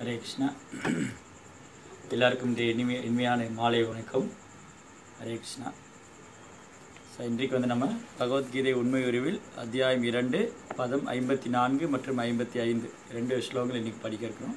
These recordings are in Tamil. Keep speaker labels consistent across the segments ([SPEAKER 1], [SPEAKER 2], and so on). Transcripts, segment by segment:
[SPEAKER 1] ஹரே கிருஷ்ணா எல்லாருக்கும் இன்றைய இனிமை இனிமையான மாலை வணக்கம் ஹரே கிருஷ்ணா ஸோ இன்றைக்கு வந்து நம்ம பகவத்கீதை உண்மை உருவில் அத்தியாயம் இரண்டு பதம் ஐம்பத்தி நான்கு மற்றும் ஐம்பத்தி ஐந்து ரெண்டு ஸ்லோகங்கள் இன்றைக்கி படிக்க இருக்கிறோம்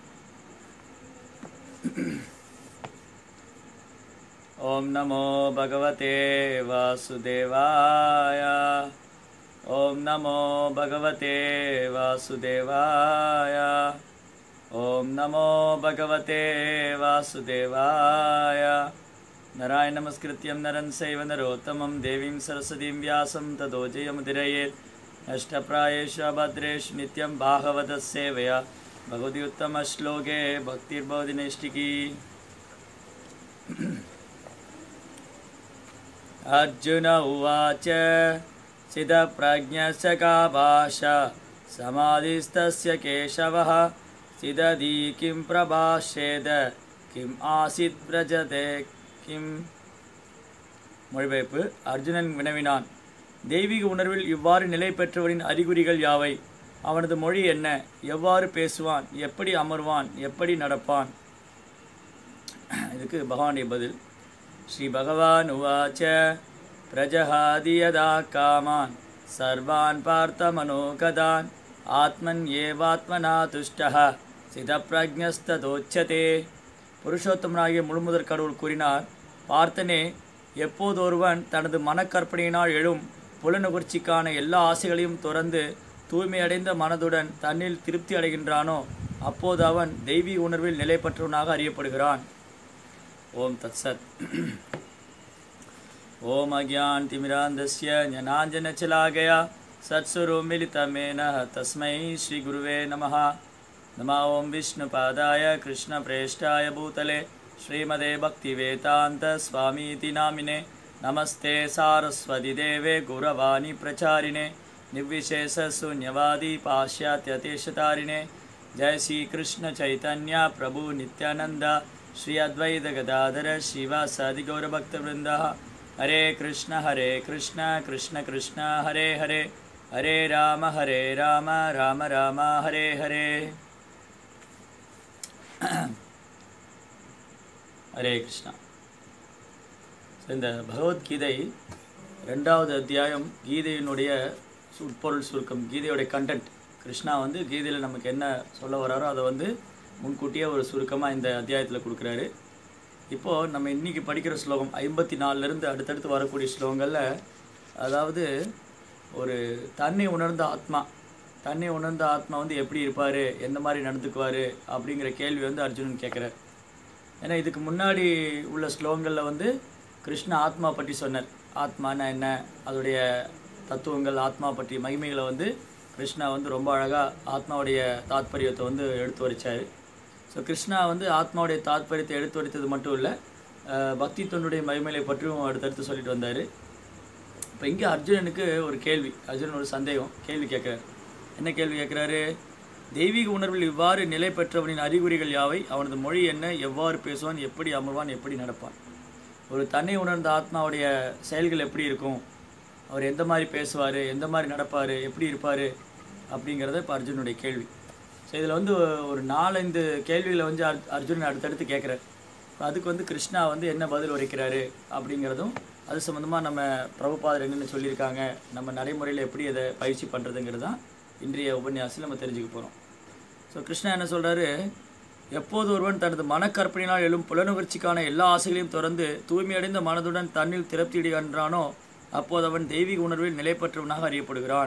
[SPEAKER 1] ஓம் நமோ பகவதே வாசுதேவாய ஓம் நமோ பகவதே வாசுதேவாய ஓம் நமோ பகவதே வாசுதேவாய நராய நமஸ்கிருத்தியம் நரன் சைவ நரோத்தமம் தேவீம் சரஸ்வதீம் வியாசம் ததோ ஜெயமுதிரயேத் நஷ்டப்பிராயேஷு அபத்ரேஷு நித்யம் பாகவத சேவையா பகவதி உத்தம ஸ்லோகே பக்திர்பவதி நைஷ்டிகி अर्जुन उवाच सिदप्रज्ञस्य का भाषा समाधिस्तस्य केशवः सिदधी किं प्रभाषेद किम् आसीत् व्रजते கிம் மொழிபெயர்ப்பு அர்ஜுனன் வினவினான் தெய்வீக உணர்வில் இவ்வாறு நிலை பெற்றவரின் அறிகுறிகள் யாவை அவனது மொழி என்ன எவ்வாறு பேசுவான் எப்படி அமர்வான் எப்படி நடப்பான் இதுக்கு பகவானுடைய பதில் ஸ்ரீ பகவான் உவாச்ச பிரஜஹாதி யதா காமான் சர்வான் பார்த்த மனோகதான் ஆத்மன் ஏவாத்மனா துஷ்டः சிதப்பிரஜஸ்ததோச்சதே புருஷோத்தமனாகிய முழுமுதற் கடவுள் கூறினார் பார்த்தனே எப்போதொருவன் தனது மனக்கற்பனையினால் எழும் புலனுகர்ச்சிக்கான எல்லா ஆசைகளையும் துறந்து தூய்மையடைந்த மனதுடன் தன்னில் திருப்தி அடைகின்றானோ அப்போது அவன் தெய்வீக உணர்வில் நிலை பெற்றவனாக அறியப்படுகிறான் ஓம் தத்சத் ॐ अज्ञानतिमिरान्धस्य ज्ञानाञ्जनचलागया सत्स्वरूपमिलितमेन तस्मै श्रीगुरुवे नमः नमः ॐ विष्णुपादाय कृष्णप्रेष्ठाय भूतले श्रीमदे भक्तिवेदान्तस्वामीति नामिने नमस्ते सारस्वतिदेवे गुरवाणी प्रचारिणे निर्विशेषशून्यवादी पाश्चात्यतेशतारिणे जय श्रीकृष्णचैतन्य प्रभु नित्यानन्द श्री अद्वैत गदाधर शिवासादि गौरभक्तवृन्दः हरे कृष्ण हरे कृष्ण कृष्ण कृष्ण हरे हरे हरे राम हरे राम राम राम हरे हरे ஹரே கிருஷ்ணா இந்த பகவத்கீதை ரெண்டாவது அத்தியாயம் கீதையினுடைய உட்பொருள் சுருக்கம் கீதையோடைய கண்டென்ட் கிருஷ்ணா வந்து கீதையில் நமக்கு என்ன சொல்ல வராரோ அதை வந்து முன்கூட்டியே ஒரு சுருக்கமாக இந்த அத்தியாயத்தில் கொடுக்குறாரு இப்போது நம்ம இன்றைக்கி படிக்கிற ஸ்லோகம் ஐம்பத்தி நாலுலேருந்து அடுத்தடுத்து வரக்கூடிய ஸ்லோகங்களில் அதாவது ஒரு தன்னை உணர்ந்த ஆத்மா தன்னை உணர்ந்த ஆத்மா வந்து எப்படி இருப்பார் எந்த மாதிரி நடந்துக்குவார் அப்படிங்கிற கேள்வி வந்து அர்ஜுனன் கேட்குறார் ஏன்னா இதுக்கு முன்னாடி உள்ள ஸ்லோகங்களில் வந்து கிருஷ்ண ஆத்மா பற்றி சொன்னார் ஆத்மானா என்ன அதோடைய தத்துவங்கள் ஆத்மா பற்றி மகிமைகளை வந்து கிருஷ்ணா வந்து ரொம்ப அழகாக ஆத்மாவுடைய தாத்பரியத்தை வந்து எடுத்து வரிச்சார் ஸோ கிருஷ்ணா வந்து ஆத்மாவுடைய தாத்பரியத்தை எடுத்து வரித்தது மட்டும் இல்லை பக்தி தொண்டுடைய மகிமைகளை பற்றியும் அடுத்தடுத்து சொல்லிட்டு வந்தார் இப்போ இங்கே அர்ஜுனனுக்கு ஒரு கேள்வி அர்ஜுனன் ஒரு சந்தேகம் கேள்வி கேட்குறாரு என்ன கேள்வி கேட்குறாரு தெய்வீக உணர்வில் இவ்வாறு நிலை பெற்றவனின் அறிகுறிகள் யாவை அவனது மொழி என்ன எவ்வாறு பேசுவான் எப்படி அமர்வான் எப்படி நடப்பான் ஒரு தன்னை உணர்ந்த ஆத்மாவுடைய செயல்கள் எப்படி இருக்கும் அவர் எந்த மாதிரி பேசுவார் எந்த மாதிரி நடப்பார் எப்படி இருப்பார் அப்படிங்கிறத இப்போ அர்ஜுனுடைய கேள்வி ஸோ இதில் வந்து ஒரு நாலஞ்சு கேள்விகளை வந்து அர் அர்ஜுனன் அடுத்தடுத்து கேட்குறாரு அதுக்கு வந்து கிருஷ்ணா வந்து என்ன பதில் உரைக்கிறாரு அப்படிங்கிறதும் அது சம்மந்தமாக நம்ம பிரபுபாதர் என்னென்னு சொல்லியிருக்காங்க நம்ம நடைமுறையில் எப்படி அதை பயிற்சி பண்ணுறதுங்கிறது தான் இன்றைய உபன்யாசத்தில் நம்ம தெரிஞ்சுக்க போகிறோம் ஸோ கிருஷ்ணா என்ன சொல்கிறாரு எப்போது ஒருவன் தனது மனக்கற்பனையினால் எழும் புலனுணர்ச்சிக்கான எல்லா ஆசைகளையும் திறந்து தூய்மையடைந்த மனதுடன் தன்னில் திருப்தியிடுகின்றானோ அப்போது அவன் தெய்வீக உணர்வில் நிலை பெற்றவனாக அறியப்படுகிறான்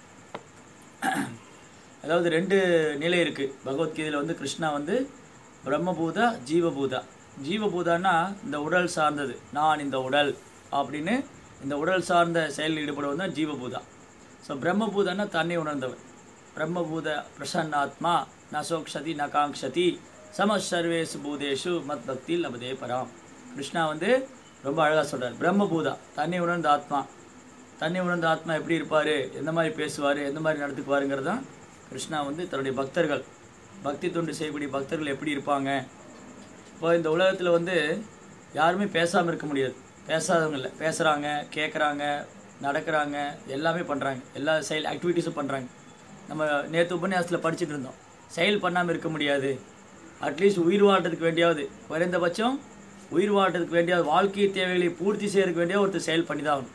[SPEAKER 1] அதாவது ரெண்டு நிலை இருக்குது பகவத்கீதையில் வந்து கிருஷ்ணா வந்து பிரம்மபூதா ஜீவபூதா ஜீவபூதான்னா இந்த உடல் சார்ந்தது நான் இந்த உடல் அப்படின்னு இந்த உடல் சார்ந்த செயலில் ஈடுபடுவது தான் ஜீவபூதா ஸோ பிரம்மபூதன்னா தன்னை உணர்ந்தவன் பிரம்மபூத பிரசன்னாத்மா ந சோக்ஷதி ந காங்ஷதி சம சர்வேசு பூதேஷு மத் பக்தியில் லபதே பராம் கிருஷ்ணா வந்து ரொம்ப அழகாக சொல்கிறார் பிரம்மபூதா தன்னை உணர்ந்த ஆத்மா தன்னை உணர்ந்த ஆத்மா எப்படி இருப்பார் எந்த மாதிரி பேசுவார் எந்த மாதிரி நடந்துக்குவாருங்கிறது தான் கிருஷ்ணா வந்து தன்னுடைய பக்தர்கள் பக்தி தொண்டு செய்யக்கூடிய பக்தர்கள் எப்படி இருப்பாங்க இப்போ இந்த உலகத்தில் வந்து யாருமே பேசாமல் இருக்க முடியாது பேசாதவங்க இல்லை பேசுகிறாங்க கேட்குறாங்க நடக்கிறாங்க எல்லாமே பண்ணுறாங்க எல்லா செயல் ஆக்டிவிட்டீஸும் பண்ணுறாங்க நம்ம நேற்று உபன்யாசத்தில் படிச்சுட்டு இருந்தோம் செயல் பண்ணாமல் இருக்க முடியாது அட்லீஸ்ட் உயிர் வாழ்றதுக்கு வேண்டியாவது குறைந்தபட்சம் உயிர் வாழ்றதுக்கு வேண்டியாவது வாழ்க்கை தேவைகளை பூர்த்தி செய்யறதுக்கு வேண்டிய ஒருத்தர் செயல் பண்ணி தான் ஆகணும்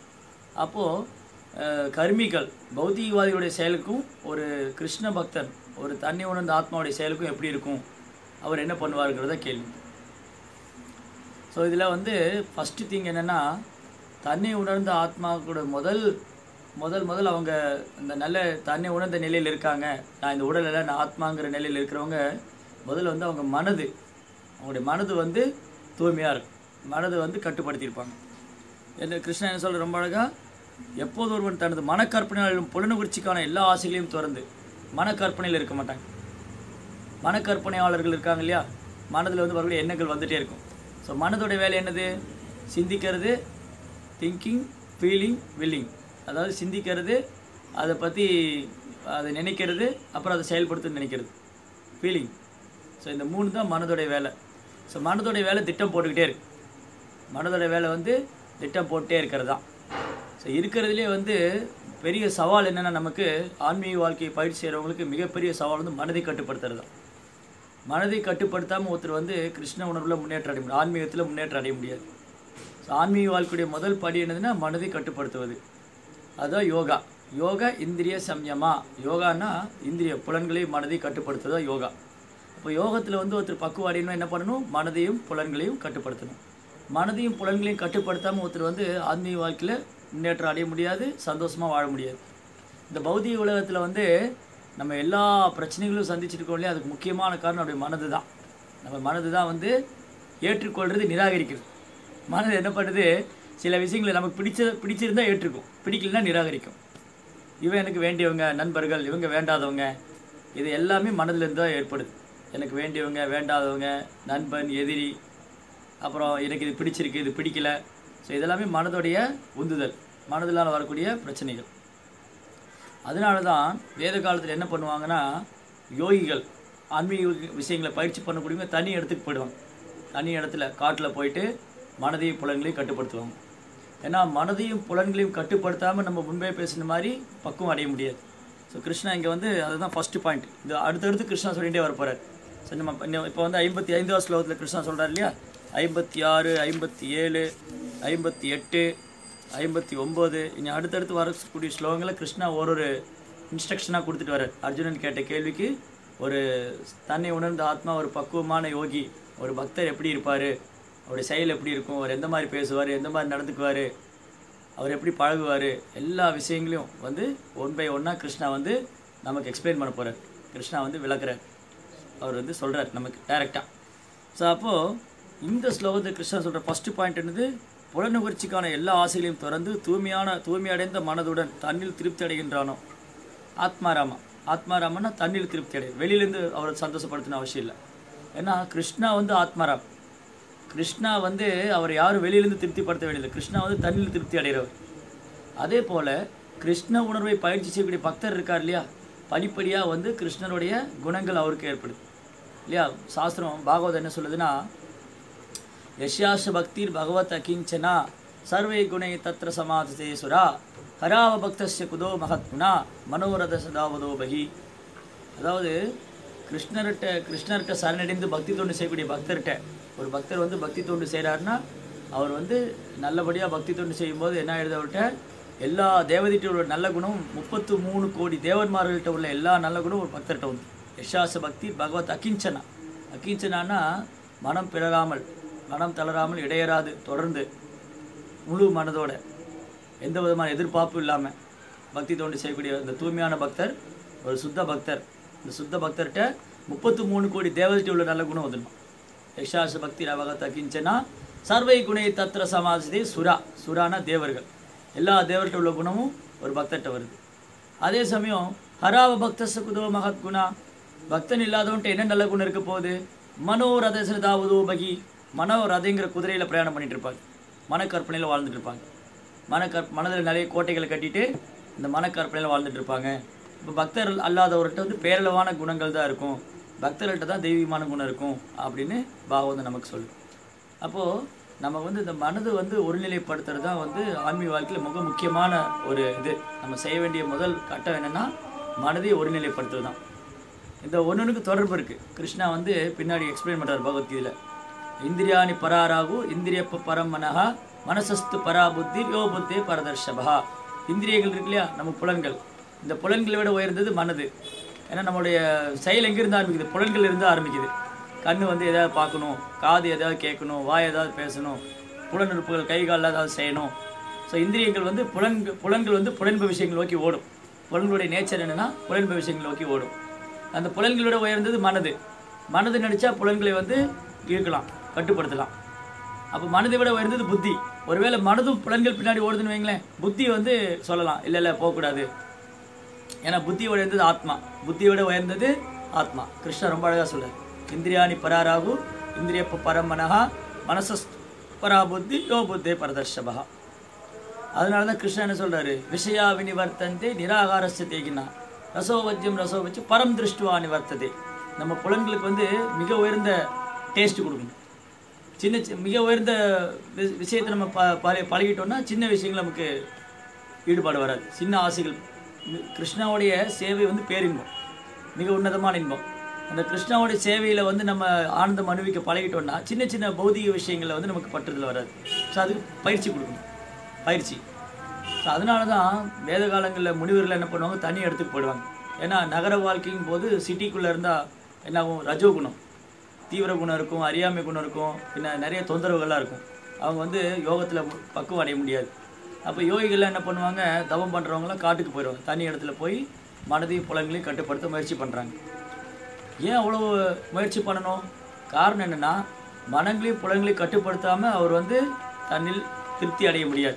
[SPEAKER 1] அப்போது கர்மிகள் பௌத்திகவாதிகளுடைய செயலுக்கும் ஒரு கிருஷ்ண பக்தன் ஒரு தண்ணி உணர்ந்த ஆத்மாவுடைய செயலுக்கும் எப்படி இருக்கும் அவர் என்ன பண்ணுவாருங்கிறத கேள்வி ஸோ இதில் வந்து ஃபஸ்ட்டு திங் என்னென்னா தன்னை உணர்ந்த ஆத்மாவோட முதல் முதல் முதல் அவங்க இந்த நல்ல தன்னை உணர்ந்த நிலையில் இருக்காங்க நான் இந்த உடலில் நான் ஆத்மாங்கிற நிலையில் இருக்கிறவங்க முதல்ல வந்து அவங்க மனது அவங்களுடைய மனது வந்து தூய்மையாக இருக்கும் மனது வந்து கட்டுப்படுத்தியிருப்பாங்க என்ன கிருஷ்ணன் என்ன சொல்ற ரொம்ப அழகா எப்போது ஒருவன் தனது மனக்கற்பனையாலும் புலனுணர்ச்சிக்கான எல்லா ஆசைகளையும் திறந்து மனக்கற்பனையில் இருக்க மாட்டாங்க மனக்கற்பனையாளர்கள் இருக்காங்க இல்லையா மனதில் வந்து வரக்கூடிய எண்ணங்கள் வந்துட்டே இருக்கும் ஸோ மனதோட வேலை என்னது சிந்திக்கிறது திங்கிங் ஃபீலிங் வில்லிங் அதாவது சிந்திக்கிறது அதை பற்றி அதை நினைக்கிறது அப்புறம் அதை செயல்படுத்த நினைக்கிறது ஃபீலிங் ஸோ இந்த மூணு தான் மனதோடைய வேலை ஸோ மனதோடைய வேலை திட்டம் போட்டுக்கிட்டே இருக்கு மனதோட வேலை வந்து திட்டம் போட்டே இருக்கிறது தான் ஸோ இருக்கிறதுலே வந்து பெரிய சவால் என்னென்னா நமக்கு ஆன்மீக வாழ்க்கையை பயிற்சி செய்கிறவங்களுக்கு மிகப்பெரிய சவால் வந்து மனதை கட்டுப்படுத்துறது தான் மனதை கட்டுப்படுத்தாமல் ஒருத்தர் வந்து கிருஷ்ண உணர்வில் முன்னேற்றம் அடைய முடியும் ஆன்மீகத்தில் முன்னேற்றம் அடைய முடியாது ஸோ ஆன்மீக வாழ்க்கையுடைய முதல் படி என்னதுன்னா மனதை கட்டுப்படுத்துவது அதுதான் யோகா யோகா இந்திரிய சம்யமா யோகான்னா இந்திரிய புலன்களையும் மனதை கட்டுப்படுத்துவதா யோகா அப்போ யோகத்தில் வந்து ஒருத்தர் பக்குவாடினா என்ன பண்ணணும் மனதையும் புலன்களையும் கட்டுப்படுத்தணும் மனதையும் புலன்களையும் கட்டுப்படுத்தாமல் ஒருத்தர் வந்து ஆன்மீக வாழ்க்கையில் முன்னேற்றம் அடைய முடியாது சந்தோஷமாக வாழ முடியாது இந்த பௌதிக உலகத்தில் வந்து நம்ம எல்லா பிரச்சனைகளும் சந்திச்சுட்டு இருக்கோம் இல்லையா அதுக்கு முக்கியமான காரணம் நம்முடைய மனது தான் நம்ம மனது தான் வந்து ஏற்றுக்கொள்கிறது நிராகரிக்கிறது மனது என்ன பண்ணுது சில விஷயங்களை நமக்கு பிடிச்ச பிடிச்சிருந்தா ஏற்றுக்கும் பிடிக்கலனா நிராகரிக்கும் இவன் எனக்கு வேண்டியவங்க நண்பர்கள் இவங்க வேண்டாதவங்க இது எல்லாமே மனதிலிருந்து தான் ஏற்படுது எனக்கு வேண்டியவங்க வேண்டாதவங்க நண்பன் எதிரி அப்புறம் எனக்கு இது பிடிச்சிருக்கு இது பிடிக்கல ஸோ இதெல்லாமே மனதுடைய உந்துதல் மனதிலால் வரக்கூடிய பிரச்சனைகள் அதனால தான் வேத காலத்தில் என்ன பண்ணுவாங்கன்னா யோகிகள் ஆன்மீக விஷயங்களை பயிற்சி பண்ணக்கூடியவங்க தனி இடத்துக்கு போயிடுவாங்க தனி இடத்துல காட்டில் போயிட்டு மனதையும் புலன்களையும் கட்டுப்படுத்துவாங்க ஏன்னா மனதையும் புலன்களையும் கட்டுப்படுத்தாமல் நம்ம முன்பே பேசின மாதிரி பக்குவம் அடைய முடியாது ஸோ கிருஷ்ணா இங்கே வந்து அதுதான் ஃபஸ்ட்டு பாயிண்ட் இது அடுத்தடுத்து கிருஷ்ணா சொல்லிகிட்டே வரப்போகிறார் ஸோ நம்ம இன்னும் இப்போ வந்து ஐம்பத்தி ஐந்தாவது ஸ்லோகத்தில் கிருஷ்ணா சொல்கிறார் இல்லையா ஐம்பத்தி ஆறு ஐம்பத்தி ஏழு ஐம்பத்தி எட்டு ஐம்பத்தி ஒம்பது இனி அடுத்தடுத்து வரக்கூடிய ஸ்லோகங்களை கிருஷ்ணா ஒரு ஒரு இன்ஸ்ட்ரக்ஷனாக கொடுத்துட்டு வர்றார் அர்ஜுனன் கேட்ட கேள்விக்கு ஒரு தன்னை உணர்ந்த ஆத்மா ஒரு பக்குவமான யோகி ஒரு பக்தர் எப்படி இருப்பார் அவருடைய செயல் எப்படி இருக்கும் அவர் எந்த மாதிரி பேசுவார் எந்த மாதிரி நடந்துக்குவார் அவர் எப்படி பழகுவார் எல்லா விஷயங்களையும் வந்து ஒன் பை ஒன்னாக கிருஷ்ணா வந்து நமக்கு எக்ஸ்பிளைன் பண்ண போகிறார் கிருஷ்ணா வந்து விளக்குறார் அவர் வந்து சொல்கிறார் நமக்கு டைரெக்டாக ஸோ அப்போது இந்த ஸ்லோகத்தை கிருஷ்ணா சொல்கிற ஃபஸ்ட்டு பாயிண்ட் என்னது புலனுகர்ச்சிக்கான எல்லா ஆசைகளையும் திறந்து தூய்மையான தூய்மையடைந்த மனதுடன் தண்ணில் திருப்தி அடைகின்றானோ ஆத்மாராமா ஆத்மாராமன்னா தண்ணில் திருப்தி அடை வெளியிலேருந்து அவரை சந்தோஷப்படுத்தின அவசியம் இல்லை ஏன்னா கிருஷ்ணா வந்து ஆத்மாராம் கிருஷ்ணா வந்து அவர் யாரும் வெளியிலேருந்து திருப்திப்படுத்த வேண்டியதில்லை கிருஷ்ணா வந்து தண்ணில் திருப்தி அடைகிறவர் அதே போல் கிருஷ்ண உணர்வை பயிற்சி செய்யக்கூடிய பக்தர் இருக்கார் இல்லையா படிப்படியாக வந்து கிருஷ்ணருடைய குணங்கள் அவருக்கு ஏற்படுது இல்லையா சாஸ்திரம் பாகவதம் என்ன சொல்லுதுன்னா யஷ்யாச பக்திர் பகவத் அகிஞ்சனா சர்வை குணை தத்ர சமாததே சுரா ஹராவ பக்தஸ்ய குதோ மகத்குணா மனோரத சதாவதோ பகி அதாவது கிருஷ்ணர்கிட்ட கிருஷ்ணர்கிட்ட சரணடைந்து பக்தி தொண்டு செய்யக்கூடிய பக்தர்கிட்ட ஒரு பக்தர் வந்து பக்தி தொண்டு செய்கிறாருன்னா அவர் வந்து நல்லபடியாக பக்தி தொண்டு செய்யும்போது என்ன ஆயிடுது அவர்கிட்ட எல்லா தேவதைகிட்ட உள்ள நல்ல குணம் முப்பத்து மூணு கோடி தேவன்மார்கள்ட்ட உள்ள எல்லா நல்ல குணம் ஒரு பக்தர்கிட்ட உண்டு யஷாச பக்தி பகவத் அகிஞ்சனா அகிஞ்சனானா மனம் பிறராமல் மனம் தளராமல் இடையராது தொடர்ந்து முழு மனதோட எந்த விதமான எதிர்பார்ப்பும் இல்லாமல் பக்தி தொண்டு செய்யக்கூடிய இந்த தூய்மையான பக்தர் ஒரு சுத்த பக்தர் இந்த சுத்த பக்தர்கிட்ட முப்பத்து மூணு கோடி தேவதைகிட்ட உள்ள நல்ல குணம் வந்துடணும் யக்ஷாச பக்தி ரவகத் அகிஞ்சனா சர்வை குணை தத்ர சமாஜதே சுரா சுரானா தேவர்கள் எல்லா தேவர்கிட்ட உள்ள குணமும் ஒரு பக்தர்கிட்ட வருது அதே சமயம் ஹராவ பக்தச குதோ மகத் குணா பக்தன் இல்லாதவன்ட்டு என்ன நல்ல குணம் இருக்க போகுது மனோரத சிறுதாவதோ பகி மனோரதைங்கிற குதிரையில் பிரயாணம் பண்ணிட்டு இருப்பாங்க மனக்கற்பனையில் வாழ்ந்துட்டு இருப்பாங்க மனக்கற் மனதில் நிறைய கோட்டைகளை கட்டிட்டு இந்த மனக்கற்பனையில் வாழ்ந்துட்டு இருப்பாங்க இப்போ பக்தர் அல்லாதவர்கிட்ட வந்து பேரளவான குணங்கள் தான் இருக்கும் பக்தர்கள்ட்ட தான் தெய்வீகமான குணம் இருக்கும் அப்படின்னு பாகவதம் நமக்கு சொல்லு அப்போது நம்ம வந்து இந்த மனது வந்து ஒருநிலைப்படுத்துறது தான் வந்து ஆன்மீக வாழ்க்கையில் மிக முக்கியமான ஒரு இது நம்ம செய்ய வேண்டிய முதல் கட்டம் என்னென்னா மனதை ஒருநிலைப்படுத்துறது தான் இந்த ஒன்றுனுக்கு தொடர்பு இருக்குது கிருஷ்ணா வந்து பின்னாடி எக்ஸ்பிளைன் பண்ணுறார் பகவத்கீதையில் இந்திரியாணி பராராகு இந்திரிய பரம் மனஹா மனசஸ்து பரா புத்தி யோ புத்தே பரதர்ஷபா இந்திரியங்கள் இருக்கு இல்லையா நம்ம புலன்கள் இந்த புலன்களை விட உயர்ந்தது மனது ஏன்னா நம்மளுடைய செயல் எங்கிருந்து ஆரம்பிக்குது புலன்கள் இருந்து ஆரம்பிக்குது கண்ணு வந்து எதாவது பார்க்கணும் காது எதாவது கேட்கணும் வாய் ஏதாவது பேசணும் புலனுறுப்புகள் கை கால் ஏதாவது செய்யணும் ஸோ இந்திரியங்கள் வந்து புலன்கள் புலன்கள் வந்து புலன்பு விஷயங்கள் நோக்கி ஓடும் புலன்களுடைய நேச்சர் என்னன்னா புலன்பு விஷயங்கள் நோக்கி ஓடும் அந்த புலன்களோட உயர்ந்தது மனது மனது நினச்சா புலன்களை வந்து இருக்கலாம் கட்டுப்படுத்தலாம் அப்போ மனதை விட உயர்ந்தது புத்தி ஒருவேளை மனதும் புலன்கள் பின்னாடி ஓடுதுன்னு வைங்களேன் புத்தி வந்து சொல்லலாம் இல்லை இல்லை போகக்கூடாது ஏன்னா புத்தி உயர்ந்தது ஆத்மா புத்தியோட உயர்ந்தது ஆத்மா கிருஷ்ணர் ரொம்ப அழகாக சொல்றார் இந்திரியாணி பராராகு இந்திரிய பரமனஹா மனசஸ் பராபுத்தி யோ புத்தே பரதர்ஷபா அதனால தான் கிருஷ்ணன் என்ன சொல்றாரு விஷயா வினிவர்த்தந்தே நிராகாரஸ்ய தேகினா ரசோவஜ்யம் ரசோவச்சு பரம் திருஷ்டுவா நிவர்த்ததே நம்ம புலன்களுக்கு வந்து மிக உயர்ந்த டேஸ்ட் கொடுக்கணும் சின்ன சி- மிக உயர்ந்த வி- விஷயத்தை நம்ம ப பழ- பழகிட்டோம்னா சின்ன விஷயங்கள் நமக்கு ஈடுபாடு வராது சின்ன ஆசைகள் மி- கிருஷ்ணாவுடைய சேவை வந்து பேரின்பம் மிக உன்னதமான இன்பம் அந்த கிருஷ்ணாவுடைய சேவையில் வந்து நம்ம ஆனந்தம் அனுபவிக்க பழகிட்டோம்னா சின்ன சின்ன பௌதிக விஷயங்களில் வந்து நமக்கு பற்றுதல் வராது ஸோ அதுக்கு பயிற்சி கொடுக்கணும் பயிற்சி ஸோ அதனால தான் வேத காலங்களில் முனிவர்கள் என்ன பண்ணுவாங்க தனி இடத்துக்கு போயிடுவாங்க ஏன்னா நகர வாழ்க்கையின் போது சிட்டிக்குள்ளே இருந்தால் என்ன ஆகும் ரஜோகுணம் தீவிர குணம் இருக்கும் அறியாமை குணம் இருக்கும் பின்ன நிறைய தொந்தரவுகள்லாம் இருக்கும் அவங்க வந்து யோகத்தில் பக்குவம் அடைய முடியாது அப்போ யோகிகள்லாம் என்ன பண்ணுவாங்க தவம் பண்ணுறவங்களாம் காட்டுக்கு போயிடுவாங்க தனி இடத்துல போய் மனதையும் புலங்களையும் கட்டுப்படுத்த முயற்சி பண்ணுறாங்க ஏன் அவ்வளோ முயற்சி பண்ணணும் காரணம் என்னென்னா மனங்களையும் புலங்களையும் கட்டுப்படுத்தாமல் அவர் வந்து தன்னில் திருப்தி அடைய முடியாது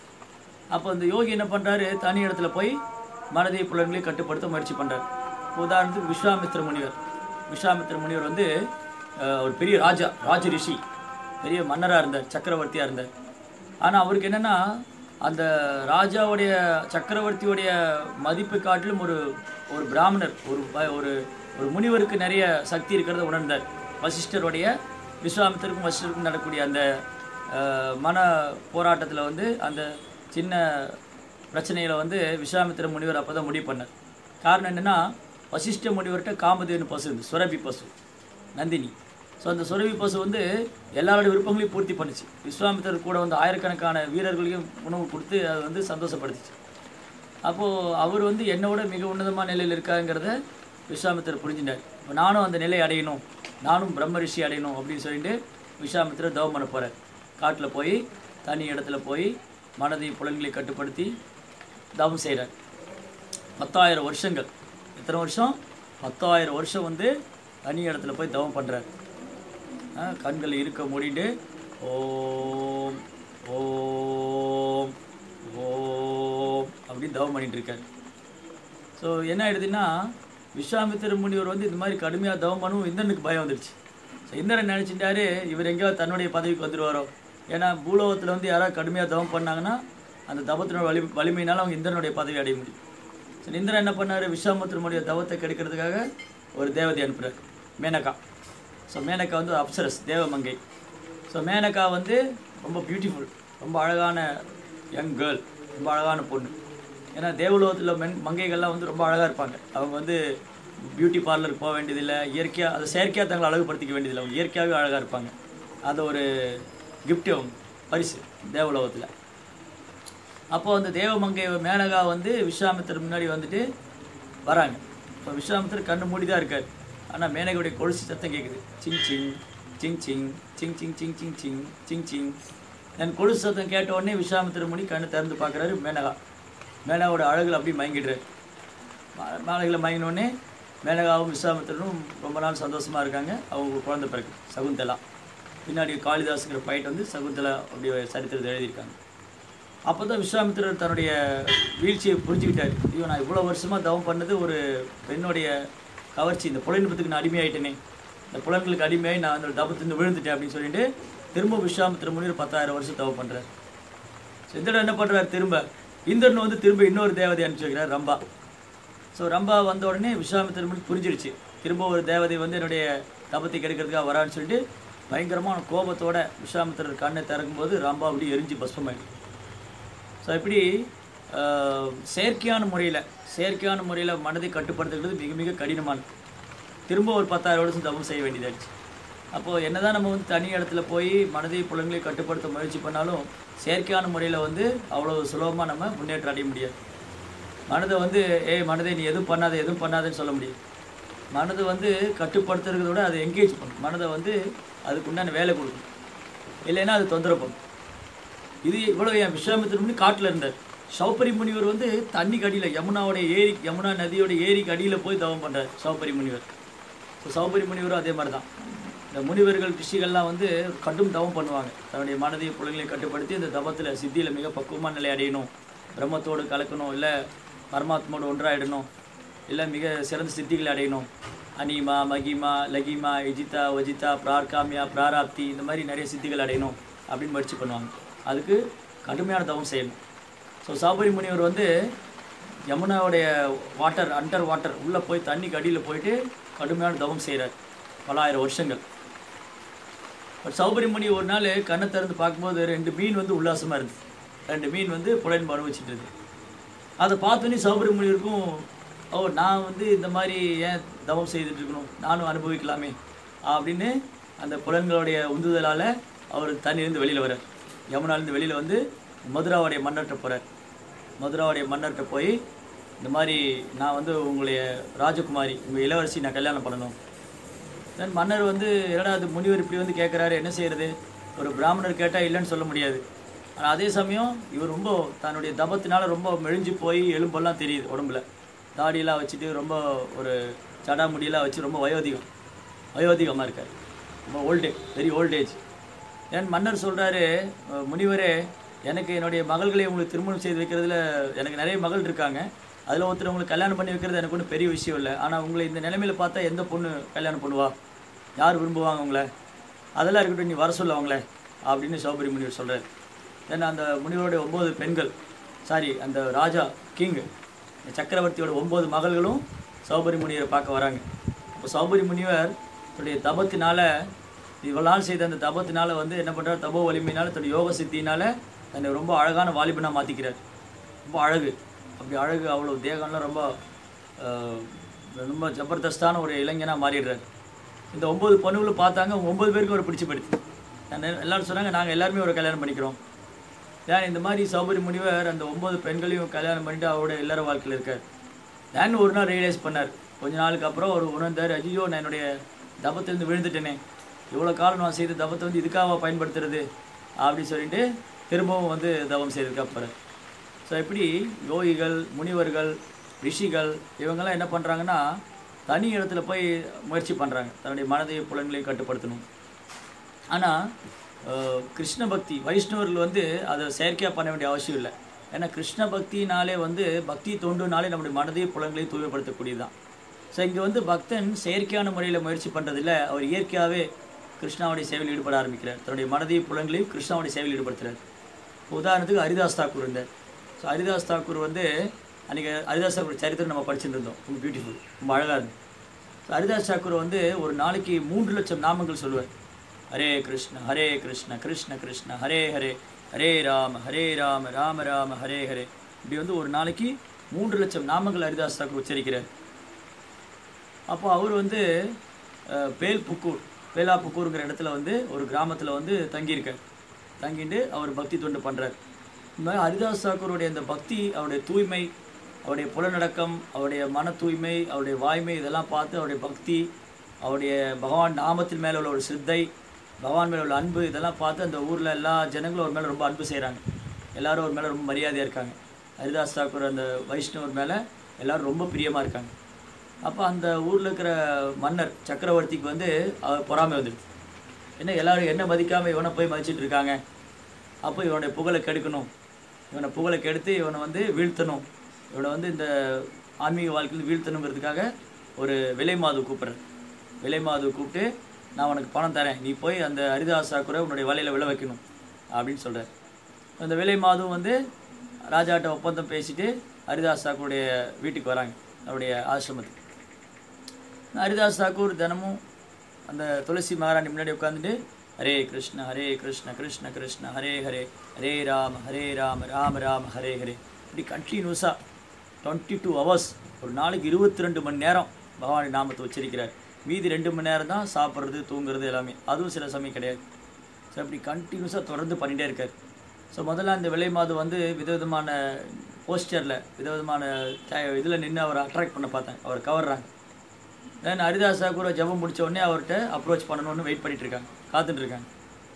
[SPEAKER 1] அப்போ இந்த யோகி என்ன பண்ணுறாரு தனி இடத்துல போய் மனதை புலன்களையும் கட்டுப்படுத்த முயற்சி பண்ணுறாரு உதாரணத்துக்கு விஸ்வாமித்திர முனிவர் விஸ்வாமித்திர முனிவர் வந்து அஹ், ஒரு பெரிய ராஜா ராஜ ரிஷி பெரிய மன்னராக இருந்தார் சக்கரவர்த்தியாக இருந்தார் ஆனால் அவருக்கு என்னென்னா அந்த ராஜாவுடைய சக்கரவர்த்தியுடைய மதிப்பு காட்டிலும் ஒரு ஒரு பிராமணர் ஒரு ப- ஒரு ஒரு முனிவருக்கு நிறைய சக்தி இருக்கிறத உணர்ந்தார் வசிஷ்டருடைய விஸ்வாமித்தருக்கும் வசிஷ்டருக்கும் நடக்கக்கூடிய அந்த அஹ், மன போராட்டத்தில் வந்து அந்த சின்ன பிரச்சனைகளை வந்து விஸ்வாமித்திர முனிவர் அப்போ தான் முடிவு பண்ணார் காரணம் என்னென்னா வசிஷ்ட முனிவர்கிட்ட காமதேனு பசு இருந்து சுரபி பசு நந்தினி ஸோ அந்த சுரபி பசு வந்து எல்லாரோட விருப்பங்களையும் பூர்த்தி பண்ணுச்சு விஸ்வாமித்திரர் கூட வந்து ஆயிரக்கணக்கான வீரர்களையும் உணவு கொடுத்து அதை வந்து சந்தோஷப்படுத்துச்சு அப்போது அவர் வந்து என்னோட மிக உன்னதமான நிலையில் இருக்காங்கிறத விஸ்வாமித்திரர் புரிஞ்சுட்டார் இப்போ நானும் அந்த நிலை அடையணும் நானும் பிரம்ம ரிஷி அடையணும் அப்படின்னு சொல்லிட்டு விஸ்வாமித்திரர் தவம் பண்ண போகிறார் காட்டில் போய் தனி இடத்துல போய் மனதை புலன்களை கட்டுப்படுத்தி தவம் செய்கிறார் பத்தாயிரம் வருஷங்கள் எத்தனை வருஷம் பத்தாயிரம் வருஷம் வந்து தனி இடத்துல போய் தவம் பண்ணுறார் கண்களை இருக்க மூடிட்டு ஓம் ஓம் ஓம் அப்படின்னு தவம் பண்ணிட்டு இருக்காரு ஸோ என்ன ஆயிடுதுன்னா விஸ்வாமித்திர முனிவர் வந்து இந்த மாதிரி கடுமையாக தவம் பண்ணவும் இந்திரனுக்கு பயம் வந்துடுச்சு ஸோ இந்திரன் நினச்சிட்டாரு இவர் எங்கேயாவது தன்னுடைய பதவிக்கு வந்துடுவாரோ ஏன்னா பூலோகத்தில் வந்து யாராவது கடுமையாக தவம் பண்ணாங்கன்னா அந்த தவத்தினோட வலி வலிமையினால அவங்க இந்திரனுடைய பதவி அடைய முடியும் ஸோ இந்திரன் என்ன பண்ணார் விஸ்வாமித்திரனுடைய தவத்தை கெடுக்கிறதுக்காக ஒரு தேவதை அனுப்புகிறார் மேனகா ஸோ மேனகா வந்து அப்சரஸ் தேவமங்கை ஸோ மேனகா வந்து ரொம்ப பியூட்டிஃபுல் ரொம்ப அழகான யங் கேர்ள் ரொம்ப அழகான பொண்ணு ஏன்னா தேவலோகத்தில் மென் மங்கைகள்லாம் வந்து ரொம்ப அழகாக இருப்பாங்க அவங்க வந்து பியூட்டி பார்லருக்கு போக வேண்டியதில்லை இயற்கையாக அதை செயற்கையாக தங்களை அழகுபடுத்திக்க வேண்டியதில்லை அவங்க இயற்கையாகவே அழகாக இருப்பாங்க அது ஒரு gift அவங்க பரிசு தேவலோகத்தில் அப்போ அந்த தேவமங்கை மேனகா வந்து விஸ்வாமித்திரர் முன்னாடி வந்துட்டு வராங்க இப்போ விஸ்வாமித்திரர் கண்ணு மூடி தான் இருக்கார் ஆனால் மேனகையுடைய கொலுசு சத்தம் கேட்குது சிங் சிங் சிங் சிங் சிங் சிங் சிங் சிங் சிங் சிங் சிங் என் கொலுசு சத்தம் கேட்ட உடனே விஸ்வாமித்திரர் முடி கண்ணு திறந்து பார்க்குறாரு மேனகா மேனகாவோட அழகுல அப்படியே மயங்கிடுறாரு மா- மாலைகளை மயங்கின உடனே மேனகாவும் விஸ்வாமித்திரனும் ரொம்ப நாள் சந்தோஷமாக இருக்காங்க அவங்க ஒரு குழந்தை பிறகு சகுந்தலா பின்னாடி காளிதாஸுங்கிற பைட் வந்து சகுந்தலா அப்படியே சரித்திரத்தை எழுதியிருக்காங்க அப்போ தான் விஸ்வாமித்திரர் தன்னுடைய வீழ்ச்சியை புரிஞ்சுக்கிட்டாரு ஐயோ நான் இவ்வளோ வருஷமாக தவம் பண்ணது ஒரு பெண்ணுடைய கவர்ச்சி இந்த புலன்பத்துக்கு நான் அடிமையாயிட்டேனே இந்த புலன்களுக்கு அடிமையாகி நான் அந்த தபத்திலிருந்து விழுந்துட்டேன் அப்படின்னு சொல்லிட்டு திரும்ப விஸ்வாமித்திர முனிவர் பத்தாயிரம் வருஷம் தவம் பண்ணுறாரு ஸோ இந்திரன் என்ன பண்ணுறாரு திரும்ப இந்திரன் வந்து திரும்ப இன்னொரு தேவதை அனுப்பிச்சு வைக்கிறார் ரம்பா ஸோ ரம்பா வந்த உடனே விஸ்வாமித்திர முனிக்கு புரிஞ்சிருச்சு திரும்ப ஒரு தேவதை வந்து என்னுடைய தபத்தை கெடுக்கிறதுக்காக வரான்னு சொல்லிட்டு பயங்கரமான கோபத்தோட விஸ்வாமித்திரர் கண்ணை திறக்கும்போது ரம்பா அப்படி எரிஞ்சு பஸ்பமாயிடும் ஸோ இப்படி ஆஹ், செயற்கையான முறையில் செயற்கையான முறையில் மனதை கட்டுப்படுத்துகிறது மிக மிக கடினமானது திரும்ப ஒரு பத்தாயிரம் வருஷம் தவம் செய்ய வேண்டியதாச்சு அப்போது என்னதான் நம்ம வந்து தனி இடத்துல போய் மனதை புலன்களை கட்டுப்படுத்த முயற்சி பண்ணாலும் செயற்கையான முறையில் வந்து அவ்வளோ சுலபமாக நம்ம முன்னேற்றம் அடைய முடியாது மனதை வந்து ஏய் மனதை நீ எதுவும் பண்ணாத எதுவும் பண்ணாதன்னு சொல்ல முடியாது மனதை வந்து கட்டுப்படுத்துறதை விட அதை என்கேஜ் பண்ணும் மனதை வந்து அதுக்கு உண்டான வேலை கொடுக்கும் இல்லைன்னா அது தொந்தரவு பண்ணும் இது இவ்வளோ என் விஸ்வாமித்திர முனி காட்டில் இருந்தார் சௌப்பரி முனிவர் வந்து தண்ணி கடியில் யமுனாவோட ஏரி யமுனா நதியோட ஏரிக்கு அடியில் போய் தவம் பண்ணுறார் சௌப்பரி முனிவர் ஸோ சௌப்பரி முனிவரும் அதே மாதிரி தான் இந்த முனிவர்கள் ரிஷிகள்லாம் வந்து கடும் தவம் பண்ணுவாங்க தன்னுடைய மனதை புலங்களை கட்டுப்படுத்தி இந்த தவத்தில் சித்தியில் மிக பக்குவமான நிலை அடையணும் பிரம்மத்தோடு கலக்கணும் இல்லை பரமாத்மாவோடு ஒன்றாயிடணும் இல்லை மிக சிறந்த சித்திகளை அடையணும் அனிமா மகிமா லகிமா எஜிதா ஒஜிதா பிரார்காமியா பிராராப்தி இந்த மாதிரி நிறைய சித்திகள் அடையணும் அப்படின்னு முயற்சி பண்ணுவாங்க அதுக்கு கடுமையான தவம் செய்யணும் ஸோ சாபரி முனிவர் வந்து யமுனாவுடைய வாட்டர் அண்டர் வாட்டர் உள்ளே போய் தண்ணிக்கு அடியில் போயிட்டு கடுமையான தவம் செய்கிறார் பல ஆயிரம் வருஷங்கள் பட் சௌபரி முனி ஒரு நாள் கண்ணை திறந்து பார்க்கும்போது ரெண்டு மீன் வந்து உல்லாசமாக இருந்துச்சு ரெண்டு மீன் வந்து புலன்பு அனுபவிச்சுட்டு இருக்கு அதை பார்த்தோன்னே சௌபரி முனிவருக்கும் ஓ நான் வந்து இந்த மாதிரி ஏன் தவம் செய்துட்டு இருக்கணும் நானும் அனுபவிக்கலாமே அப்படின்னு அந்த புலன்களுடைய உந்துதலால் அவர் தண்ணியிலேருந்து வெளியில் வரார் யமுனாலேருந்து வெளியில் வந்து மதுராவுடைய மன்னர்கிட்ட போகிறார் மதுராவுடைய மன்னர்கிட்ட போய் இந்த மாதிரி நான் வந்து உங்களுடைய ராஜகுமாரி உங்கள் இளவரசி நான் கல்யாணம் பண்ணணும் தென் மன்னர் வந்து என்னடா அது முனிவர் இப்படி வந்து கேட்குறாரு என்ன செய்யறது ஒரு பிராமணர் கேட்டால் இல்லைன்னு சொல்ல முடியாது ஆனால் அதே சமயம் இவர் ரொம்ப தன்னுடைய தபத்தினால ரொம்ப மெலிஞ்சு போய் எலும்பெல்லாம் தெரியுது உடம்புல தாடியெல்லாம் வச்சுட்டு ரொம்ப ஒரு சடா முடியெல்லாம் வச்சு ரொம்ப வயோதிகம் வயோதிகமாக இருக்கார் ரொம்ப ஓல்டே வெரி ஓல்டேஜ் என் மன்னர் சொல்கிறாரு முனிவரே எனக்கு என்னுடைய மகள்களை உங்களுக்கு திருமணம் செய்து வைக்கிறதுல எனக்கு நிறைய மகள் இருக்காங்க அதில் ஒருத்தர் உங்களுக்கு கல்யாணம் பண்ணி வைக்கிறது எனக்கு ஒன்றும் பெரிய விஷயம் இல்லை ஆனால் உங்களை இந்த நிலைமையில பார்த்தா எந்த பொண்ணு கல்யாணம் பண்ணுவா யார் விரும்புவாங்க உங்களை அதெல்லாம் இருக்கட்டும் நீ வர சொல்ல அவங்கள அப்படின்னு சௌபரி முனிவர் சொல்கிறார் ஏன்னா அந்த முனிவருடைய ஒம்பது பெண்கள் சாரி அந்த ராஜா கிங் சக்கரவர்த்தியோட ஒம்பது மகள்களும் சௌபரி முனிவரை பார்க்க வராங்க அப்போ சௌபரி முனிவர் தன்னுடைய தபத்தினால இவ்வளவு நாள் செய்த அந்த தபத்தினால வந்து என்ன பண்ணுறார் தபோ வலிமையினால தன்னுடைய யோக சித்தினால தன்னை ரொம்ப அழகான வாலிபனாக மாற்றிக்கிறார் ரொம்ப அழகு அப்படி அழகு அவ்வளோ தேகம்லாம் ரொம்ப ஆஹ், ரொம்ப ஜபர்தஸ்தான ஒரு இளைஞனாக மாறிடுறாரு இந்த ஒம்பது பொண்ணுகளும் பார்த்தாங்க ஒம்பது பேருக்கு ஒரு பிடிச்சு போயிடுச்சு நான் எல்லாரும் சொன்னாங்க நாங்கள் எல்லாருமே ஒரு கல்யாணம் பண்ணிக்கிறோம் ஏன் இந்த மாதிரி சௌபரி முனிவர் அந்த ஒம்பது பெண்களையும் கல்யாணம் பண்ணிட்டு அவரோட இல்லற வாழ்க்கையில் இருக்கார் நான் ஒரு நாள் ரியலைஸ் பண்ணார் கொஞ்ச நாளுக்கு அப்புறம் ஒரு உணர்ந்தார் ஐயோ நான் என்னுடைய தபத்திலிருந்து விழுந்துட்டேனே இவ்வளோ காலம் நான் செய்த தபத்தை வந்து இதுக்காக பயன்படுத்துறது அப்படி சொல்லிட்டு திரும்பவும் வந்து தவம் செய்திருக்கா போகிறார் ஸோ இப்படி யோகிகள் முனிவர்கள் ரிஷிகள் இவங்கெல்லாம் என்ன பண்ணுறாங்கன்னா தனி இடத்துல போய் முயற்சி பண்ணுறாங்க தன்னுடைய மனதை புலன்களையும் கட்டுப்படுத்தணும் ஆனால் கிருஷ்ண பக்தி வைஷ்ணவர்கள் வந்து அதை செயற்கையாக பண்ண வேண்டிய அவசியம் இல்லை ஏன்னா கிருஷ்ண பக்தினாலே வந்து பக்தி தோண்டுனாலே நம்முடைய மனதையும் புலன்களையும் தூய்மைப்படுத்தக்கூடியதுதான் ஸோ இங்கே வந்து பக்தன் செயற்கையான முறையில் முயற்சி பண்ணுறதில்ல அவர் இயற்கையாகவே கிருஷ்ணாவுடைய சேவையில் ஈடுபட ஆரம்பிக்கிறார் தன்னுடைய மனதையும் புலன்களையும் கிருஷ்ணாவுடைய சேவையில் ஈடுபடுத்துறார் உதாரணத்துக்கு ஹரிதாஸ் தாக்கூர் இருந்தார் ஸோ ஹரிதாஸ் தாக்கூர் வந்து அன்றைக்கி ஹரிதாஸ் தாக்கூர் சரித்திரம் நம்ம படிச்சுட்டு இருந்தோம் ரொம்ப பியூட்டிஃபுல் ரொம்ப அழகாக இருந்தது ஸோ ஹரிதாஸ் தாக்கூர் வந்து ஒரு நாளைக்கு மூன்று லட்சம் நாமங்கள் சொல்லுவார் ஹரே கிருஷ்ண ஹரே கிருஷ்ண கிருஷ்ண கிருஷ்ண ஹரே ஹரே ஹரே ராம ஹரே ராம ராம ராம ஹரே ஹரே இப்படி வந்து ஒரு நாளைக்கு மூன்று லட்சம் நாமங்கள் ஹரிதாஸ் தாக்கூர் உச்சரிக்கிறார் அப்போ அவர் வந்து அஹ், பேல்புக்கூர் பேலாப்புக்கூருங்கிற இடத்துல வந்து ஒரு கிராமத்தில் வந்து தங்கியிருக்கார் தங்கிட்டு அவர் பக்தி தொண்டு பண்ணுறார் இந்த மாதிரி ஹரிதாஸ் தாக்கூருடைய இந்த பக்தி அவருடைய தூய்மை அவருடைய புலநடக்கம் அவருடைய மன தூய்மை அவருடைய வாய்மை இதெல்லாம் பார்த்து அவருடைய பக்தி அவருடைய பகவான் நாமத்தின் மேலே உள்ள ஒரு சித்தை பகவான் மேலே உள்ள அன்பு இதெல்லாம் பார்த்து அந்த ஊரில் எல்லா ஜனங்களும் ஒரு மேலே ரொம்ப அன்பு செய்கிறாங்க எல்லாரும் ஒரு மேலே ரொம்ப மரியாதையாக இருக்காங்க ஹரிதாஸ் தாக்கூர் அந்த வைஷ்ணவர் மேலே எல்லாரும் ரொம்ப பிரியமாக இருக்காங்க அப்போ அந்த ஊரில் இருக்கிற மன்னர் சக்கரவர்த்திக்கு வந்து அவர் பொறாமை வந்துடுது என்ன எல்லாரும் என்ன மதிக்காமல் இவனை போய் மதிச்சிட்டு இருக்காங்க அப்போ இவனுடைய புகழை கெடுக்கணும் இவனை புகழை கெடுத்து இவனை வந்து வீழ்த்தணும் இவனை வந்து இந்த ஆன்மீக வாழ்க்கையில் வீழ்த்தணுங்கிறதுக்காக ஒரு விலை மாது கூப்பிட்றேன் விலை மாது கூப்பிட்டு நான் உனக்கு பணம் தரேன் நீ போய் அந்த ஹரிதாஸ் தாக்கூரை உன்னுடைய வலையில் விழ வைக்கணும் அப்படின்னு சொல்கிறார் அந்த விலை மாதும் வந்து ராஜாட்ட ஒப்பந்தம் பேசிட்டு ஹரிதாஸ் தாக்கூருடைய வீட்டுக்கு வராங்க அவருடைய ஆசிரமத்துக்கு ஹரிதாஸ் தாக்கூர் தினமும் அந்த துளசி மகாராணி முன்னாடி உட்காந்துட்டு ஹரே கிருஷ்ண ஹரே கிருஷ்ண கிருஷ்ண கிருஷ்ண ஹரே ஹரே ஹரே ராம ஹரே ராம ராம ராம ஹரே ஹரே இப்படி கண்டினியூஸாக டுவெண்ட்டி டூ ஹவர்ஸ் ஒரு நாளைக்கு இருபத்தி ரெண்டு மணி நேரம் பகவானின் நாமத்தை உச்சரிக்கிறார் மீதி ரெண்டு மணி நேரம் தான் சாப்பிட்றது தூங்குறது எல்லாமே அதுவும் சில சமயம் கிடையாது ஸோ அப்படி கண்டினியூஸாக தொடர்ந்து பண்ணிகிட்டே இருக்கார் ஸோ முதல்ல அந்த விலை மாதம் வந்து விதவிதமான போஸ்டரில் விதவிதமான இதில் நின்று அவரை அட்ராக்ட் பண்ண பார்த்தேன் அவர் கவர்றாங்க தென் ஹரிதாஸ் தாக்கூர் ஜெபம் முடிச்ச உடனே அவர்கிட்ட அப்ரோச் பண்ணணும்னு வெயிட் பண்ணிட்டு இருக்காங்க காத்துட்டு இருக்காங்க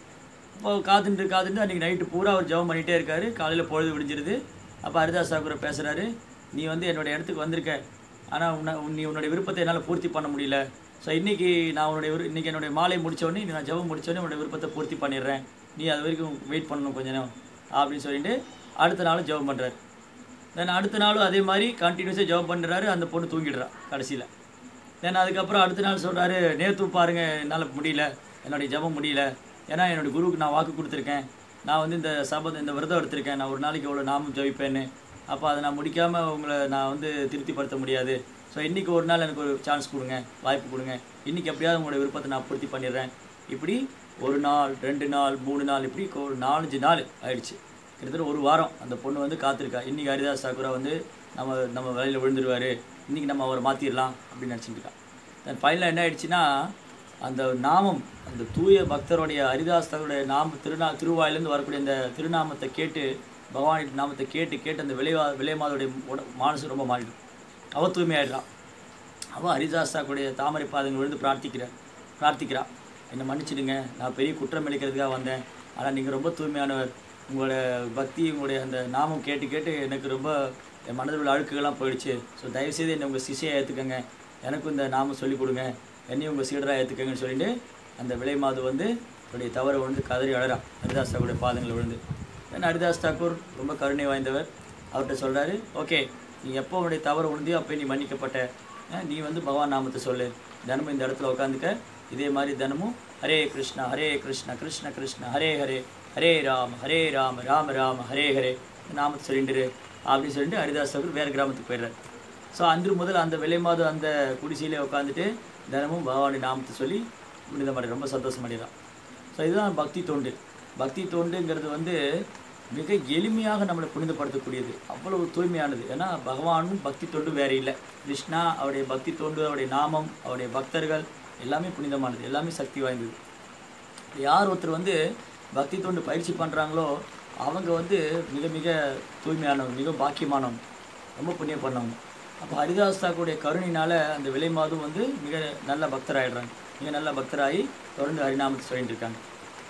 [SPEAKER 1] இப்போ காத்துட்டு காத்துட்டு அன்றைக்கி நைட்டு பூரா அவர் ஜெபம் பண்ணிகிட்டே இருக்காரு காலையில் பொழுது விடிஞ்சிருது அப்போ ஹரிதாஸ் தாக்கூரை பேசுகிறாரு நீ வந்து என்னோட இடத்துக்கு வந்திருக்க ஆனால் உன்னை உன் நீ உன்னோட விருப்பத்தை என்னால் பூர்த்தி பண்ண முடியல ஸோ இன்றைக்கி நான் உன்னுடைய விரு இன்றைக்கி என்னுடைய மாலை முடிச்ச உடனே நான் ஜெபம் முடிச்ச உடனே உன்னோட விருப்பத்தை பூர்த்தி பண்ணிடுறேன் நீ அது வரைக்கும் வெயிட் பண்ணணும் கொஞ்ச நேரம் அப்படின்னு சொல்லிட்டு அடுத்த நாளும் ஜெபம் பண்ணுறாரு தென் அடுத்த நாளும் அதே மாதிரி கண்டினியூஸாக ஜெபம் பண்ணுறாரு அந்த பொண்ணு தூங்கிடுறா கடைசியில் தென் அதுக்கப்புறம் அடுத்த நாள் சொல்கிறாரு நேற்று பாருங்க என்னால் முடியல என்னுடைய ஜெபம் முடியல ஏன்னா என்னோட குருவுக்கு நான் வாக்கு கொடுத்துருக்கேன் நான் வந்து இந்த சபதம் இந்த விரதம் எடுத்திருக்கேன் நான் ஒரு நாளைக்கு எவ்வளோ நாமம் ஜெபிப்பேன்னு அப்போ அதை நான் முடிக்காமல் உங்களை நான் வந்து திருப்திப்படுத்த முடியாது ஸோ இன்றைக்கி ஒரு நாள் எனக்கு ஒரு சான்ஸ் கொடுங்க வாய்ப்பு கொடுங்க இன்றைக்கி எப்படியாவது உங்களோட விருப்பத்தை நான் பூர்த்தி பண்ணிடுறேன் இப்படி ஒரு நாள் ரெண்டு நாள் மூணு நாள் இப்படி ஒரு நாலஞ்சு நாள் ஆயிடுச்சு கிட்டத்தட்ட ஒரு வாரம் அந்த பொண்ணு வந்து காத்திருக்கா இன்றைக்கி ஹரிதாஸ் தாக்கூரா வந்து நம்ம நம்ம வேலையில் விழுந்துருவார் இன்றைக்கி நம்ம அவரை மாற்றிடலாம் அப்படின்னு நினச்சிட்டு இருக்கா தென் ஃபைனலாக என்ன ஆயிடுச்சுன்னா அந்த நாமம் அந்த தூய பக்தருடைய ஹரிதாஸ் தாக்கூருடைய நாம திருநா திருவாயிலேருந்து வரக்கூடிய அந்த திருநாமத்தை கேட்டு பகவான் நாமத்தை கேட்டு கேட்டு அந்த விளைவா விலைமாதோடைய உட மனசு ரொம்ப மாறிடும் அவ தூய்மையாயிடுறான் அவள் ஹரிதாஸ் தாக்குடைய தாமரை பாதங்கள் விழுந்து பிரார்த்திக்கிறார் பிரார்த்திக்கிறா என்னை மன்னிச்சிடுங்க நான் பெரிய குற்றம் இழைக்கிறதுக்காக வந்தேன் ஆனால் நீங்கள் ரொம்ப தூய்மையானவர் உங்களோட பக்தி உங்களுடைய அந்த நாமம் கேட்டு கேட்டு எனக்கு ரொம்ப என் மனதில் உள்ள அழுக்குகள்லாம் போயிடுச்சு ஸோ தயவுசெய்து என்னை உங்கள் சிஷையாக ஏற்றுக்கங்க எனக்கும் இந்த நாமம் சொல்லிக் கொடுங்க என்னையும் உங்கள் சீடராக ஏற்றுக்கங்கன்னு சொல்லிட்டு அந்த விலை மாது வந்து தன்னுடைய தவறை விழுந்து கதறி அழறா ஹரிதாஸ் தாக்கூருடைய பாதங்களை விழுந்து ஏன்னா ஹரிதாஸ் தாக்கூர் ரொம்ப கருணை வாய்ந்தவர் அவர்கிட்ட சொல்கிறாரு ஓகே நீ எப்போ உன்னுடைய தவறு உணர்ந்தியோ அப்போ நீ மன்னிக்கப்பட்ட அஹ் நீ வந்து பகவான் நாமத்தை சொல்லு தினமும் இந்த இடத்துல உட்காந்துக்க இதே மாதிரி தினமும் ஹரே கிருஷ்ணா ஹரே கிருஷ்ணா கிருஷ்ண கிருஷ்ண ஹரே ஹரே ஹரே ராம ஹரே ராம ராம ராம ஹரே ஹரே இந்த நாமத்தை சொல்லிட்டு அப்படின்னு சொல்லிட்டு ஹரிதாஸ் தாக்கூர் வேறு கிராமத்துக்கு போயிடுறாரு ஸோ அன்று முதல் அந்த விலை மாதம் அந்த குடிசையிலே உட்காந்துட்டு தினமும் பகவானுடைய நாமத்தை சொல்லி புனிதமடை ரொம்ப சந்தோஷமடைகிறான் ஸோ இதுதான் பக்தி தொண்டு பக்தி தொண்டுங்கிறது வந்து மிக எளிமையாக நம்மளை புனிதப்படுத்தக்கூடியது அவ்வளவு தூய்மையானது ஏன்னா பகவானும் பக்தி தொண்டு வேறு இல்லை கிருஷ்ணா அவருடைய பக்தி தொண்டு அவருடைய நாமம் அவருடைய பக்தர்கள் எல்லாமே புனிதமானது எல்லாமே சக்தி வாய்ந்தது யார் ஒருத்தர் வந்து பக்தி தொண்டு பயிற்சி பண்ணுறாங்களோ அவங்க வந்து மிக மிக தூய்மையானவங்க மிக பாக்கியமானவங்க ரொம்ப புண்ணியம் பண்ணவங்க அப்போ ஹரிதாஸ் தாக்குடைய கருணையினால அந்த விலை மாதம் வந்து மிக நல்ல பக்தராயிடுறாங்க மிக நல்ல பக்தராகி தொடர்ந்து ஹரிநாமத்தை சொல்லிட்டு இருக்காங்க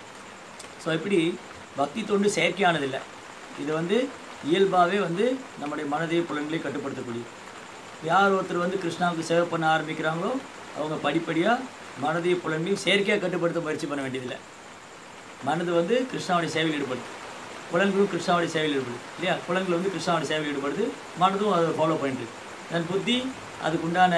[SPEAKER 1] ஸோ இப்படி பக்தி தொண்டு செயற்கையானதில்லை இது வந்து இயல்பாகவே வந்து நம்முடைய மனதை புலன்களை கட்டுப்படுத்தக்கூடியது யார் ஒருத்தர் வந்து கிருஷ்ணாவுக்கு சேவை பண்ண ஆரம்பிக்கிறாங்களோ அவங்க படிப்படியாக மனதை புலன்களையும் செயற்கையாக கட்டுப்படுத்த முயற்சி பண்ண வேண்டியதில்லை மனது வந்து கிருஷ்ணாவுடைய சேவையில் ஈடுபடுது புலன்களும் கிருஷ்ணாவுடைய சேவையில் ஈடுபடுது இல்லையா புலன்கள் வந்து கிருஷ்ணாவுடைய சேவையில் ஈடுபடுது மனதும் அதை ஃபாலோ பண்ணிட்டு இருக்கு. தன் புத்தி அதுக்குண்டான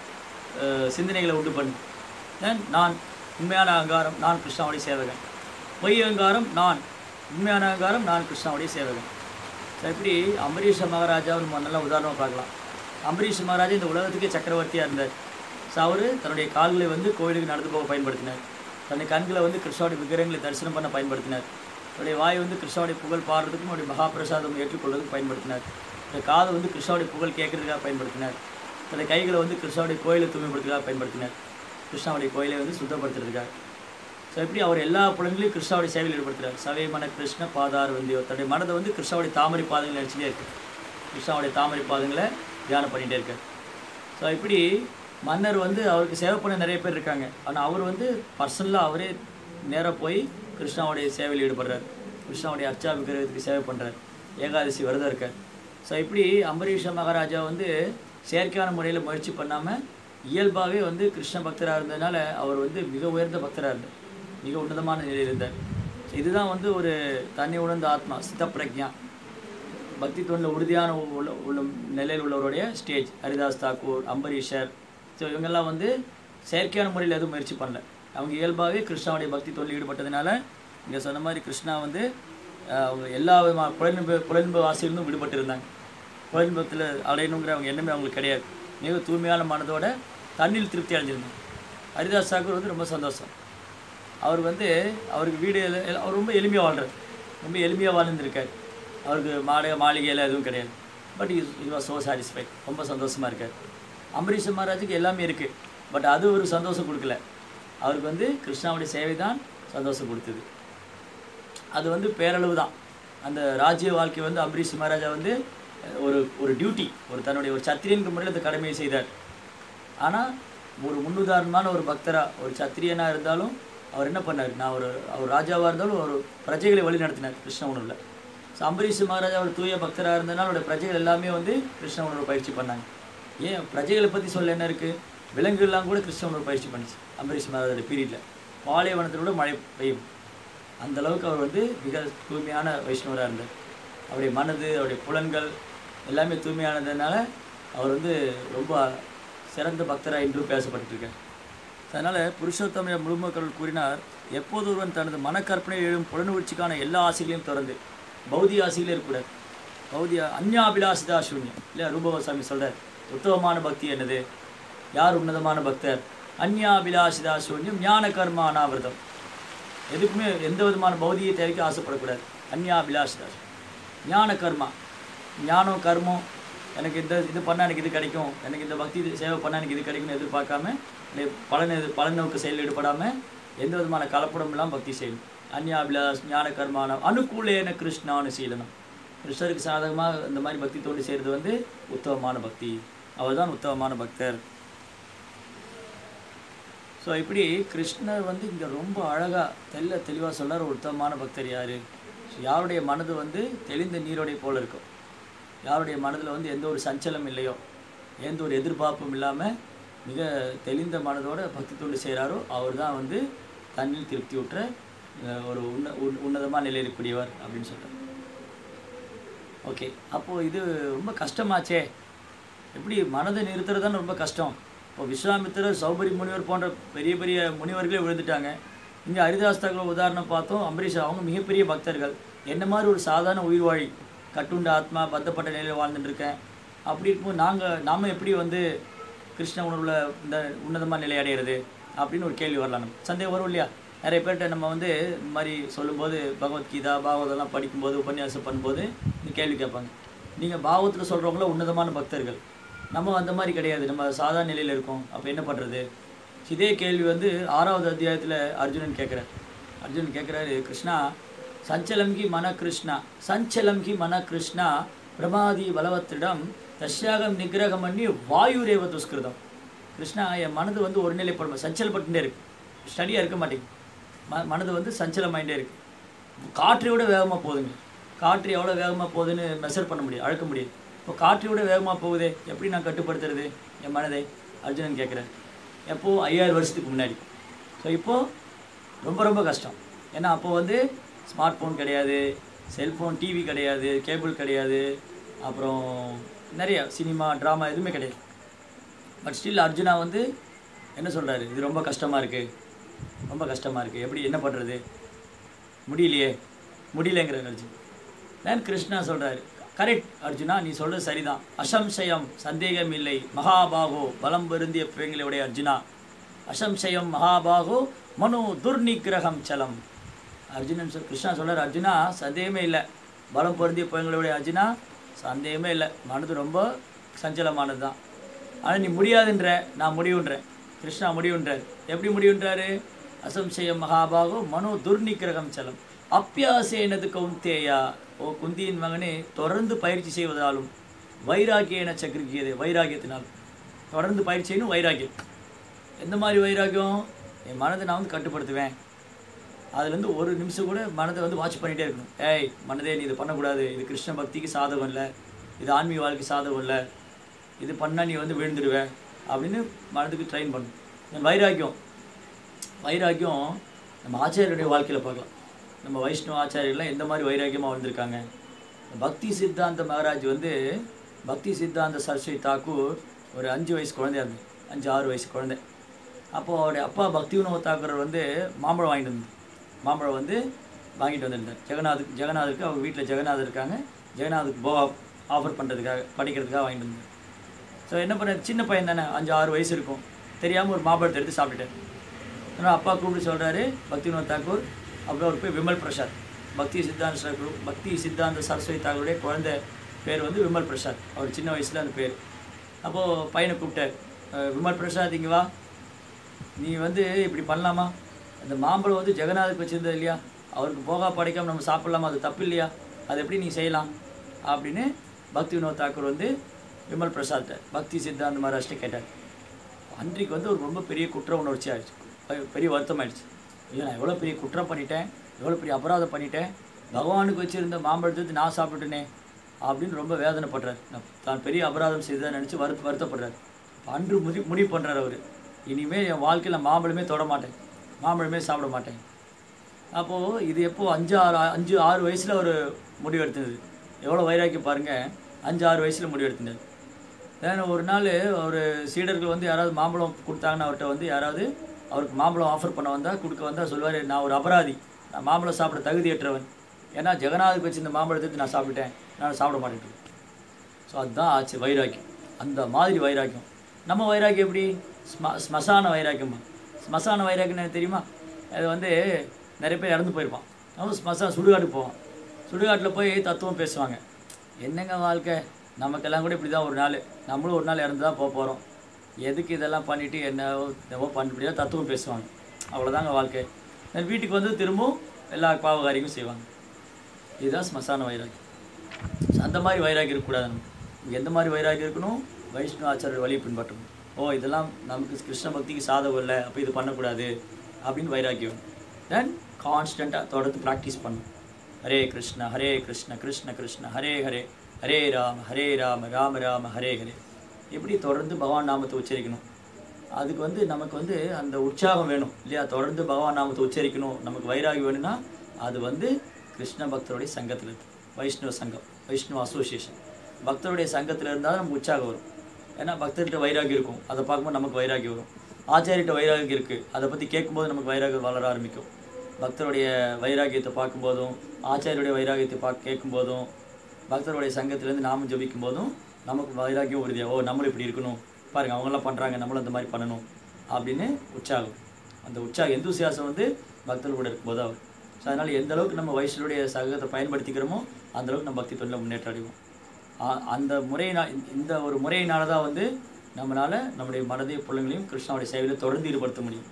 [SPEAKER 1] அஹ், சிந்தனைகளை உண்டு பண்ணு Then நான் உண்மையான அகங்காரம் நான் கிருஷ்ணாவுடைய சேவகன் பொய் அகங்காரம் நான் உண்மையான அகங்காரம் நான் கிருஷ்ணாவுடைய சேவகன் ஸோ இப்படி அம்பரீஷ மகாராஜாவை நம்ம நல்லா உதாரணமாக பார்க்கலாம் அம்பரீஷ் மகாராஜா இந்த உலகத்துக்கே சக்கரவர்த்தியாக இருந்தார் ஸோ அவர் தன்னுடைய கால்களை வந்து கோயிலுக்கு நடந்து போக பயன்படுத்தினார் தன்னுடைய கண்களை வந்து கிருஷ்ணாவுடைய விக்கிரகங்களை தரிசனம் பண்ண பயன்படுத்தினார் தன்னுடைய வாய் வந்து கிருஷ்ணாவுடைய புகழ் பாடுறதுக்கும் அவருடைய மகாபிரசாதம் ஏற்றுக்கொள்வதற்கு பயன்படுத்தினார் தன்னுடைய காது வந்து கிருஷ்ணாவுடைய புகழ் கேட்கறதுக்காக பயன்படுத்தினார் தன்னுடைய கைகளை வந்து கிருஷ்ணாவுடைய கோயிலை தூய்மைப்படுத்துறதுக்காக பயன்படுத்தினார் கிருஷ்ணாவுடைய கோயிலை வந்து சுத்தப்படுத்துறதுக்காக ஸோ எப்படி அவர் எல்லா புலன்களையும் கிருஷ்ணாவுடைய சேவையில் ஈடுபடுத்துறார் சவே மன கிருஷ்ண பாதார் வந்தியோ தன்னுடைய மனதை வந்து கிருஷ்ணாவுடைய தாமரை பாதங்கள் நினச்சிட்டே இருக்கு கிருஷ்ணாவுடைய தாமரை பாதங்களை தியானம் பண்ணிகிட்டே இருக்கார் ஸோ இப்படி மன்னர் வந்து அவருக்கு சேவை பண்ண நிறைய பேர் இருக்காங்க ஆனால் அவர் வந்து பர்சனலாக அவரே நேராக போய் கிருஷ்ணாவுடைய சேவையில் ஈடுபடுறார் கிருஷ்ணாவுடைய அர்ச்சா விக்கிரகத்துக்கு சேவை பண்ணுறார் ஏகாதசி விரதம் இருக்கார் ஸோ இப்படி அம்பரீஷ மகாராஜா வந்து செயற்கையான முறையில் முயற்சி பண்ணாமல் இயல்பாகவே வந்து கிருஷ்ண பக்தராக இருந்ததுனால அவர் வந்து மிக உயர்ந்த பக்தராக இருந்தார் மிக உன்னதமான நிலையில் இருந்தார் ஸோ இதுதான் வந்து ஒரு தன்னை உணர்ந்த ஆத்மா சித்த பிரக்ஞா பக்தி தொண்டில் உறுதியான உள்ள உள்ள நிலையில் உள்ளவருடைய ஸ்டேஜ் ஹரிதாஸ் தாக்கூர் அம்பரீஷர் ஸோ இவங்கெல்லாம் வந்து செயற்கையான முறையில் எதுவும் முயற்சி பண்ணல அவங்க இயல்பாகவே கிருஷ்ணாவுடைய பக்தி தொண்டில் ஈடுபட்டதுனால இங்கே சொன்ன மாதிரி கிருஷ்ணா வந்து ஆஹ், அவங்க எல்லா விதமான புலன்பு புலன்பு ஆசையிலிருந்தும் விடுபட்டு இருந்தாங்க புலன்பத்தில் அடையணுங்கிற அவங்க எண்ணமே அவங்களுக்கு கிடையாது மிக தூய்மையான மனதோட தண்ணில் திருப்தி அடைஞ்சிருந்தாங்க ஹரிதாஸ் தாக்கூர் வந்து ரொம்ப சந்தோஷம் அவர் வந்து அவருக்கு வீடு எல்லாம் எல்லாம் அவர் ரொம்ப எளிமையாக வாழ்றார் ரொம்ப எளிமையாக வாழ்ந்துருக்கார் அவருக்கு மாட மாளிகையில் எதுவும் கிடையாது but is he was so satisfied ரொம்ப சந்தோஷமாக இருக்கார் அம்பரீஷ் மகாராஜுக்கு எல்லாமே இருக்குது பட் அது ஒரு சந்தோஷம் கொடுக்கல அவருக்கு வந்து கிருஷ்ணாவுடைய சேவை தான் சந்தோஷம் கொடுத்தது அது வந்து பேரளவு தான் அந்த ராஜ்ய வாழ்க்கை வந்து அம்பரீஷ் மகாராஜா வந்து அஹ், ஒரு ஒரு டியூட்டி ஒரு தன்னுடைய ஒரு சத்திரியன் முறையில் அந்த கடமையை செய்தார் ஆனால் ஒரு முன்னுதாரணமான ஒரு பக்தரா ஒரு சத்திரியனாக இருந்தாலும் அவர் என்ன பண்ணார் நான் ஒரு அவர் ராஜாவாக இருந்தாலும் ஒரு பிரஜைகளை வழி நடத்தினார் கிருஷ்ண உணர்வில் ஸோ அம்பரீஷ் மகாராஜா ஒரு தூய பக்தராக இருந்தனால அவருடைய பிரஜைகள் எல்லாமே வந்து கிருஷ்ண உணர்வு பயிற்சி பண்ணாங்க ஏன் பிரஜைகளை பற்றி சொல்ல என்ன இருக்குது விலங்குகள்லாம் கூட கிருஷ்ண உணர்வு பயிற்சி பண்ணிச்சு அம்பரீஷ் மகாராஜோட பீரியடில் பாலைவனத்தில் கூட மழை பெய்யும் அந்த அளவுக்கு அவர் வந்து மிக தூய்மையான வைஷ்ணவராக இருந்தார் அவருடைய மனது அவருடைய புலன்கள் எல்லாமே தூய்மையானதுனால அவர் வந்து ரொம்ப சிறந்த பக்தராக இன்றும் பேசப்பட்டிருக்கார் அதனால் புருஷோத்தம முழுமக்கள் கூறினார் எப்போது ஒருவன் தனது மனக்கற்பனை எழும் புலனுணர்ச்சிக்கான எல்லா ஆசைகளையும் திறந்து பௌதிக ஆசைகளே இருக்கக்கூடாது பௌதிக அந்யாபிலாசிதா சூன்யம் இல்லையா ரூபகோசாமி சொல்கிறார் உத்தமமான பக்தி என்னது யார் உன்னதமான பக்தர் அந்யாபிலாசிதா சூன்யம் ஞான கர்மா அனாவிரதம் எதுக்குமே எந்த விதமான பௌதிக தேவைக்கு ஆசைப்படக்கூடாது அந்யாபிலாஷிதா ஞான கர்மா ஞானம் கர்மம் எனக்கு இந்த இது பண்ணால் எனக்கு இது கிடைக்கும் எனக்கு இந்த பக்தி இது சேவை பண்ணால் எனக்கு இது கிடைக்கும்னு எதிர்பார்க்காம எனக்கு பலன் எது பலநோக்கு செயல் ஈடுபடாமல் எந்த விதமான கலப்படம் இல்லாமல் பக்தி செய்யணும் அந்யாபிலாஷ் ஞான கர்மான அனுகூலேன கிருஷ்ணானு சீலனம் கிருஷ்ணருக்கு சாதகமாக இந்த மாதிரி பக்தி தோண்டி செய்கிறது வந்து உத்தமமான பக்தி அவர் தான் உத்தமமான பக்தர் ஸோ இப்படி கிருஷ்ணர் வந்து இங்கே ரொம்ப அழகாக தெல்ல தெளிவாக சொல்றார் ஒரு உத்தமமான பக்தர் யார் யாருடைய மனது வந்து தெளிந்த நீரோடை போல இருக்கும் யாருடைய மனதில் வந்து எந்த ஒரு சஞ்சலம் இல்லையோ எந்த ஒரு எதிர்பார்ப்பும் இல்லாமல் மிக தெளிந்த மனதோட பக்தி தொண்டு செய்கிறாரோ அவர் தான் வந்து தண்ணில் திருப்தி விட்டுற அஹ், ஒரு உன்ன உன் உன்னதமான நிலையில் இருக்கக்கூடியவர் அப்படின்னு சொல்கிறார் ஓகே அப்போது இது ரொம்ப கஷ்டமாச்சே எப்படி மனதை நிறுத்துறது தானே ரொம்ப கஷ்டம் இப்போ விஸ்வாமித்திரர் சௌபரி முனிவர் போன்ற பெரிய பெரிய முனிவர்களே விழுந்துட்டாங்க இங்கே ஹரிதாஸ்தர்கள் உதாரணம் பார்த்தோம் அம்பரீஷ் அவங்க மிகப்பெரிய பக்தர்கள் என்ன மாதிரி ஒரு சாதாரண உயிர் வாழி கட்டுண்ட ஆத்மா பத்தப்பட்ட நிலையில் வாழ்ந்துட்டு இருக்கேன் அப்படி இருக்கும்போது நாங்கள் நாம எப்படி வந்து கிருஷ்ண உணர்வில் இந்த உன்னதமான நிலை அடையிறது அப்படின்னு ஒரு கேள்வி வரலாம் நமக்கு. சந்தேகம் வரும் இல்லையா நிறைய பேர்கிட்ட நம்ம வந்து இந்த மாதிரி சொல்லும்போது பகவத்கீதா பாகவதெல்லாம் படிக்கும்போது உபன்யாசம் பண்ணும்போது இந்த கேள்வி கேட்பாங்க நீங்கள் பாகவத்தில் சொல்கிறவங்கள உன்னதமான பக்தர்கள் நம்ம அந்த மாதிரி கிடையாது நம்ம சாதாரண நிலையில் இருக்கோம் அப்போ என்ன பண்ணுறது இதே கேள்வி வந்து ஆறாவது அத்தியாயத்தில் அர்ஜுனன் கேட்குறார் அர்ஜுனன் கேட்குறாரு கிருஷ்ணா சஞ்சலம் கி மன கிருஷ்ணா சஞ்சலம் கி மன கிருஷ்ணா பிரமாதி பலவத்திடம் தஸ்யாகம் நிகிரகம் பண்ணி வாயுரேவ துஷ்கிருதம் கிருஷ்ணா என் மனது வந்து ஒரு நிலைப்படும் சஞ்சலப்பட்டுட்டே இருக்கு ஸ்டடியாக இருக்க மாட்டேங்குது ம மனது வந்து சஞ்சலமாயிட்டே இருக்கு காற்றை விட வேகமாக போகுதுங்க காற்று எவ்வளோ வேகமாக போகுதுன்னு மெஷர் பண்ண முடியும் அழுக்க முடியாது இப்போ காற்றை விட வேகமாக போகுதே எப்படி நான் கட்டுப்படுத்துறது என் மனதை அர்ஜுனன் கேட்குறேன் எப்போ ஐயாயிரம் வருஷத்துக்கு முன்னாடி ஸோ இப்போது ரொம்ப ரொம்ப கஷ்டம் ஏன்னா அப்போ வந்து ஸ்மார்ட் ஃபோன் கிடையாது செல்ஃபோன் டிவி கிடையாது கேபிள் கிடையாது அப்புறம் நிறைய சினிமா ட்ராமா எதுவுமே கிடையாது பட் ஸ்டில் அர்ஜுனா வந்து என்ன சொல்கிறாரு இது ரொம்ப கஷ்டமாக இருக்குது ரொம்ப கஷ்டமாக இருக்குது எப்படி என்ன பண்ணுறது முடியலையே முடியலங்கிறார் அர்ஜுன் then கிருஷ்ணா சொல்கிறாரு கரெக்ட் அர்ஜுனா நீ சொல்கிறது சரிதான் அசம்சயம் சந்தேகம் இல்லை மகாபாகோ பலம் பொருந்திய பிள்ளைங்களுடைய அர்ஜுனா அசம்சயம் மகாபாகோ மனோ துர்நிகிரகம் சலம் அர்ஜுனன் சொல் கிருஷ்ணா சொல்றார் அர்ஜுனா சந்தேகமே இல்லை பலம் பொருந்திய பிள்ளைங்களுடைய அர்ஜுனா சந்தேகமே இல்லை மனது ரொம்ப சஞ்சலமானது தான் ஆனால் நீ முடியாதுன்ற நான் முடிவுன்றேன் கிருஷ்ணா முடிவுன்றார் எப்படி முடிவுன்றாரு அசம்சயம் மகாபாகோ மனோ துர்நிகிரகம் சலம் அப்பியாசேனது கவுந்தேயா ஓ குந்தியின் மகனே தொடர்ந்து பயிற்சி செய்வதாலும் வைராகியன சக்கரிக்கியது வைராகியத்தினால் தொடர்ந்து பயிற்சி செய்யணும் வைராகியம் எந்த மாதிரி வைராகியம் என் மனதை நான் வந்து கட்டுப்படுத்துவேன் அதுலேருந்து ஒரு நிமிஷம் கூட மனதை வந்து வாட்ச் பண்ணிகிட்டே இருக்கணும் ஏய் மனதே நீ இது பண்ணக்கூடாது இது கிருஷ்ண பக்திக்கு சாதகம் இல்லை இது ஆன்மீக வாழ்க்கை சாதகம் இல்லை இது பண்ணால் நீ வந்து விழுந்துடுவ அப்படின்னு மனதுக்கு ட்ரெயின் பண்ணணும் இந்த வைராக்கியம் வைராக்கியம் நம்ம ஆச்சாரியருடைய வாழ்க்கையில் பார்க்கலாம் நம்ம வைஷ்ணவ ஆச்சாரியர்லாம் எந்த மாதிரி வைராக்கியமாக வந்திருக்காங்க பக்தி சித்தாந்த மகாராஜ் வந்து பக்தி சித்தாந்த சரஸ்வதி தாக்கூர் ஒரு அஞ்சு வயசு குழந்தையா இருந்தது அஞ்சு ஆறு வயசு குழந்தை அப்போது அவருடைய அப்பா பக்தி உணவு தாக்கூர் வந்து மாம்பழம் வாங்கிட்டு வந்தார் மாம்பழம் வந்து வாங்கிட்டு வந்திருந்தார் ஜெகநாதுக்கு ஜெகநாதருக்கு அவங்க வீட்டில் ஜெகநாதர் இருக்காங்க ஜெகநாதுக்கு போ ஆஃபர் பண்ணுறதுக்காக படிக்கிறதுக்காக வாங்கிட்டு வந்தார் ஸோ என்ன பண்ண சின்ன பையன் தானே அஞ்சு ஆறு வயசு இருக்கும் தெரியாமல் ஒரு மாம்பழத்தை எடுத்து சாப்பிட்டுட்டார் ஆனால் அப்பா கூப்பிட்டு சொல்கிறாரு பக்திவினோத் தாக்கூர் அப்புறம் அவர் பேர் விமல் பிரசாத் பக்தி சித்தாந்த சர- பக்தி சித்தாந்த சரஸ்வதி தாக்கூருடைய குழந்தை பேர் வந்து விமல் பிரசாத் அவர் சின்ன வயசில் அந்த பேர் அப்போது பையனை கூப்பிட்டார் "அஹ், விமல் பிரசாத் இங்கே வா நீ வந்து இப்படி பண்ணலாமா அந்த மாம்பழம் வந்து ஜெகநாதருக்கு வச்சிருந்தது இல்லையா அவருக்கு போகா படைக்காம நம்ம சாப்பிடலாமா அது தப்பு இல்லையா அது எப்படி நீ செய்யலாம் அப்படின்னு பக்தி வினோத் தாக்கூர் வந்து விமல் பிரசாத்தை பக்தி சித்தாந்த மகாராஷ்டிர கேட்டார் அன்றைக்கு வந்து ஒரு ரொம்ப பெரிய குற்ற உணர்ச்சி ஆயிடுச்சு பெ- பெரிய வருத்தம் ஆயிடுச்சு ஐயோ நான் எவ்வளோ பெரிய குற்றம் பண்ணிட்டேன் எவ்வளோ பெரிய அபராதம் பண்ணிட்டேன் பகவானுக்கு வச்சிருந்த மாம்பழத்தை நான் சாப்பிட்டுட்டேனே அப்படின்னு ரொம்ப வேதனைப்படுறார் நான் தான் பெரிய அபராதம் செய்ததை நினச்சி வருத்த வருத்தப்படுறார் அன்று முடி முடிவு பண்ணுறார் அவர் இனிமேல் என் வாழ்க்கையில் நான் மாம்பழமே தொட மாட்டேன் மாம்பழமே சாப்பிட மாட்டேன் அப்போது இது எப்போ அஞ்சு ஆறு அஞ்சு ஆறு வயசில் ஒரு முடிவு எடுத்தது எவ்வளோ வைராக்கியம் பாருங்கள் அஞ்சு ஆறு வயசில் முடிவு எடுத்தது ஏன்னா ஒரு நாள் ஒரு சீடர்கள் வந்து யாராவது மாம்பழம் கொடுத்தாங்கன்னு அவர்கிட்ட வந்து யாராவது அவருக்கு மாம்பழம் ஆஃபர் பண்ண வந்தால் கொடுக்க வந்தால் சொல்லுவார் நான் ஒரு அபராதி நான் மாம்பழம் சாப்பிட தகுதியற்றவன் ஏன்னா ஜெகநாதுக்கு வச்சு இந்த மாம்பழத்தை நான் சாப்பிட்டேன் நான் சாப்பிட மாட்டேன் ஸோ அதுதான் ஆச்சு வைராக்கியம் அந்த மாதிரி வைராக்கியம் நம்ம வைராக்கியம் எப்படி ஸ்ம ஸ்மசான வைராக்கியமா ஸ்மசான வைராக்கியம் எனக்கு தெரியுமா அது வந்து நிறைய பேர் இறந்து போயிருப்பான் நம்ம ஸ்மசான சுடுகாட்டுக்கு போவோம் சுடுகாட்டில் போய் தத்துவம் பேசுவாங்க என்னங்க வாழ்க்கை நமக்கெல்லாம் கூட இப்படி தான் ஒரு நாள் நம்மளும் ஒரு நாள் இறந்து தான் போக போகிறோம் எதுக்கு இதெல்லாம் பண்ணிவிட்டு என்னவோ என்னவோ பண்ணிட்டு தான் தத்துவம் பேசுவாங்க அவ்வளோதாங்க வாழ்க்கை நான் வீட்டுக்கு வந்து திரும்பவும் எல்லா பாவகாரியும் செய்வாங்க இதுதான் ஸ்மசான வைராக்கியம் ஸோ அந்த மாதிரி வைராகியம் இருக்கக்கூடாது நமக்கு எந்த மாதிரி வைராகியம் இருக்கணும் வைஷ்ணவ ஆச்சாரியர் வழியை பின்பற்றணும் ஓ இதெல்லாம் நமக்கு கிருஷ்ண பக்திக்கு சாதகம் இல்லை அப்போ இது பண்ணக்கூடாது அப்படின்னு வைராக்கியம் தென் கான்ஸ்டண்ட்டாக தொடர்ந்து ப்ராக்டிஸ் பண்ணணும் ஹரே கிருஷ்ண ஹரே கிருஷ்ண கிருஷ்ண கிருஷ்ண ஹரே ஹரே ஹரே ராம ஹரே ராம ராம ராம ஹரே ஹரே இப்படி தொடர்ந்து பகவான் நாமத்தை உச்சரிக்கணும் அதுக்கு வந்து நமக்கு வந்து அந்த உற்சாகம் வேணும் இல்லையா தொடர்ந்து பகவான் நாமத்தை உச்சரிக்கணும் நமக்கு வைராகி வேணும்னா அது வந்து கிருஷ்ண பக்தருடைய சங்கத்தில் இருக்கு வைஷ்ணவ சங்கம் வைஷ்ணவ அசோசியேஷன் பக்தருடைய சங்கத்தில் இருந்தால் நமக்கு உற்சாகம் வரும் ஏன்னா பக்தர்கிட்ட வைராகி இருக்கும் அதை பார்க்கும்போது நமக்கு வைராகி வரும் ஆச்சாரியிட்ட வைராகி இருக்குது அதை பற்றி கேட்கும்போது நமக்கு வைராகியம் வளர ஆரம்பிக்கும் பக்தருடைய வைராகியத்தை பார்க்கும்போதும் ஆச்சாரியுடைய வைராகியத்தை பார்க்க கேட்கும்போதும் பக்தருடைய சங்கத்திலேருந்து நாமும் ஜபிக்கும் போதும் நமக்கு வைராக்கியம் உறுதியா ஓ நம்மளும் இப்படி இருக்கணும் பாருங்க அவங்கெல்லாம் பண்ணுறாங்க நம்மளும் அந்த மாதிரி பண்ணணும் அப்படின்னு உற்சாகம் அந்த உற்சாகம் எந்தூசியாசம் வந்து பக்தர்கள் கூட இருக்கும்போது அவர் ஸோ அதனால் எந்த அளவுக்கு நம்ம வைஷ்ணவருடைய சகத்தை பயன்படுத்திக்கிறோமோ அந்த அளவுக்கு நம்ம பக்தி தொழில முன்னேற்றம் அடைவோம் ஆ- அந்த முறையினால் இந்த ஒரு முறையினால தான் வந்து நம்மளால் நம்முடைய மனதை பிள்ளைங்களையும் கிருஷ்ணாவுடைய சேவையில் தொடர்ந்து ஈடுபடுத்த முடியும்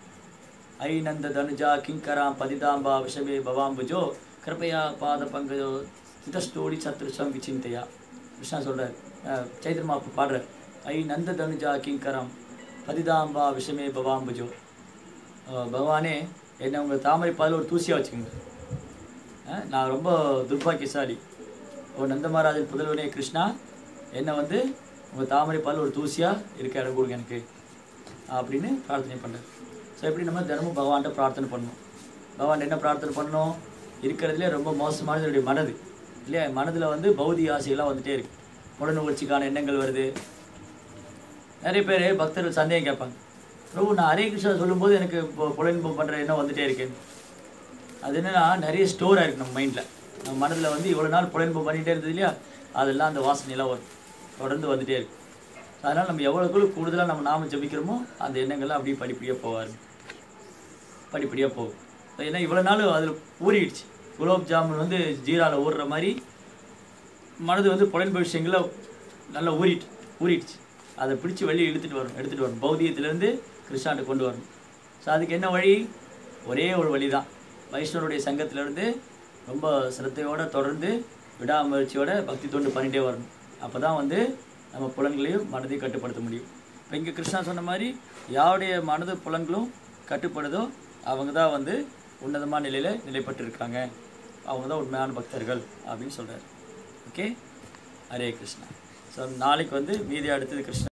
[SPEAKER 1] ஐ நந்த தனுஜா கிங்கராம் பதிதாம்பா விஷபே பவாம்புஜோ கிருபையா பாத பங்கஜோ சிதஸ்டோடி சத்ருஷம் விசிந்தையா கிருஷ்ணா சொல்கிறார் சைத்திரமா பாடுறார் ஐ நந்த தனுஜா கிங்கராம் பதிதாம்பா விஷமே பவாம்புஜோ அஹ் பகவானே என்னை உங்கள் தாமரை பாதில் ஒரு தூசியாக வச்சுக்கோங்க அஹ் நான் ரொம்ப துர்பாக்கியசாலி ஓ நந்த மகாராஜன் புதல்வனே கிருஷ்ணா என்னை வந்து உங்கள் தாமரை பால் ஒரு தூசியாக இருக்க இடம் கொடுங்க எனக்கு அப்படின்னு பிரார்த்தனை பண்ணுறாரு ஸோ எப்படி நம்ம தினமும் பகவான்கிட்ட பிரார்த்தனை பண்ணணும் பகவான் என்ன பிரார்த்தனை பண்ணணும் இருக்கிறதுலே ரொம்ப மோசமானது என்னுடைய மனது இல்லையா மனதில் வந்து பௌதிக ஆசையெல்லாம் வந்துட்டே இருக்கு உடனுணர்ச்சிக்கான எண்ணங்கள் வருது நிறைய பேர் பக்தர்கள் சந்தேகம் கேட்பாங்க பிரபு நான் ஹரே கிருஷ்ணா சொல்லும்போது எனக்கு இப்போ புலன்பம் பண்ணுற எண்ணம் வந்துட்டே இருக்கேன் அது என்னன்னா நிறைய ஸ்டோர் ஆயிருக்கு நம்ம மைண்டில் நம்ம மனதில் வந்து இவ்வளோ நாள் புலன்பம் பண்ணிகிட்டே இருந்தது இல்லையா அதெல்லாம் அந்த வாசனையெல்லாம் வரும் தொடர்ந்து வந்துட்டே இருக்கு அதனால் நம்ம எவ்வளோக்குள்ள கூடுதலாக நம்ம நாம ஜபிக்கிறோமோ அந்த எண்ணங்கள்லாம் அப்படியே படிப்படியாக போவார் படிப்படியாக போகும் ஏன்னா இவ்வளோ நாள் அதில் ஊறிடுச்சு குலோப் ஜாமுன் வந்து ஜீராவில் ஊறுற மாதிரி மனது வந்து புலன்ப விஷயங்கள நல்லா ஊறிட்டு ஊறிடுச்சு அதை பிடிச்சி வெளியே இழுத்துட்டு வரணும் எடுத்துகிட்டு வரணும் பௌதியத்திலேருந்து கிருஷ்ணாண்ட கொண்டு வரணும் ஸோ அதுக்கு என்ன வழி ஒரே ஒரு வழி தான் வைஷ்ணவருடைய சங்கத்திலேருந்து ரொம்ப சிரத்தையோட தொடர்ந்து விடாமுயற்சியோட பக்தி தொண்டு பண்ணிகிட்டே வரணும் அப்போ தான் வந்து நம்ம புலன்களையும் மனதையும் கட்டுப்படுத்த முடியும் இப்போ இங்கே கிருஷ்ணா சொன்ன மாதிரி யாருடைய மனது புலன்களும் கட்டுப்படுதோ அவங்க தான் வந்து உன்னதமான நிலையில் நிலைப்பட்டு இருக்காங்க அவங்க தான் உண்மையான பக்தர்கள் அப்படின்னு சொல்கிறார் ஓகே ஹரே கிருஷ்ணா ஸோ நாளைக்கு வந்து மீதி அடுத்தது கிருஷ்ணா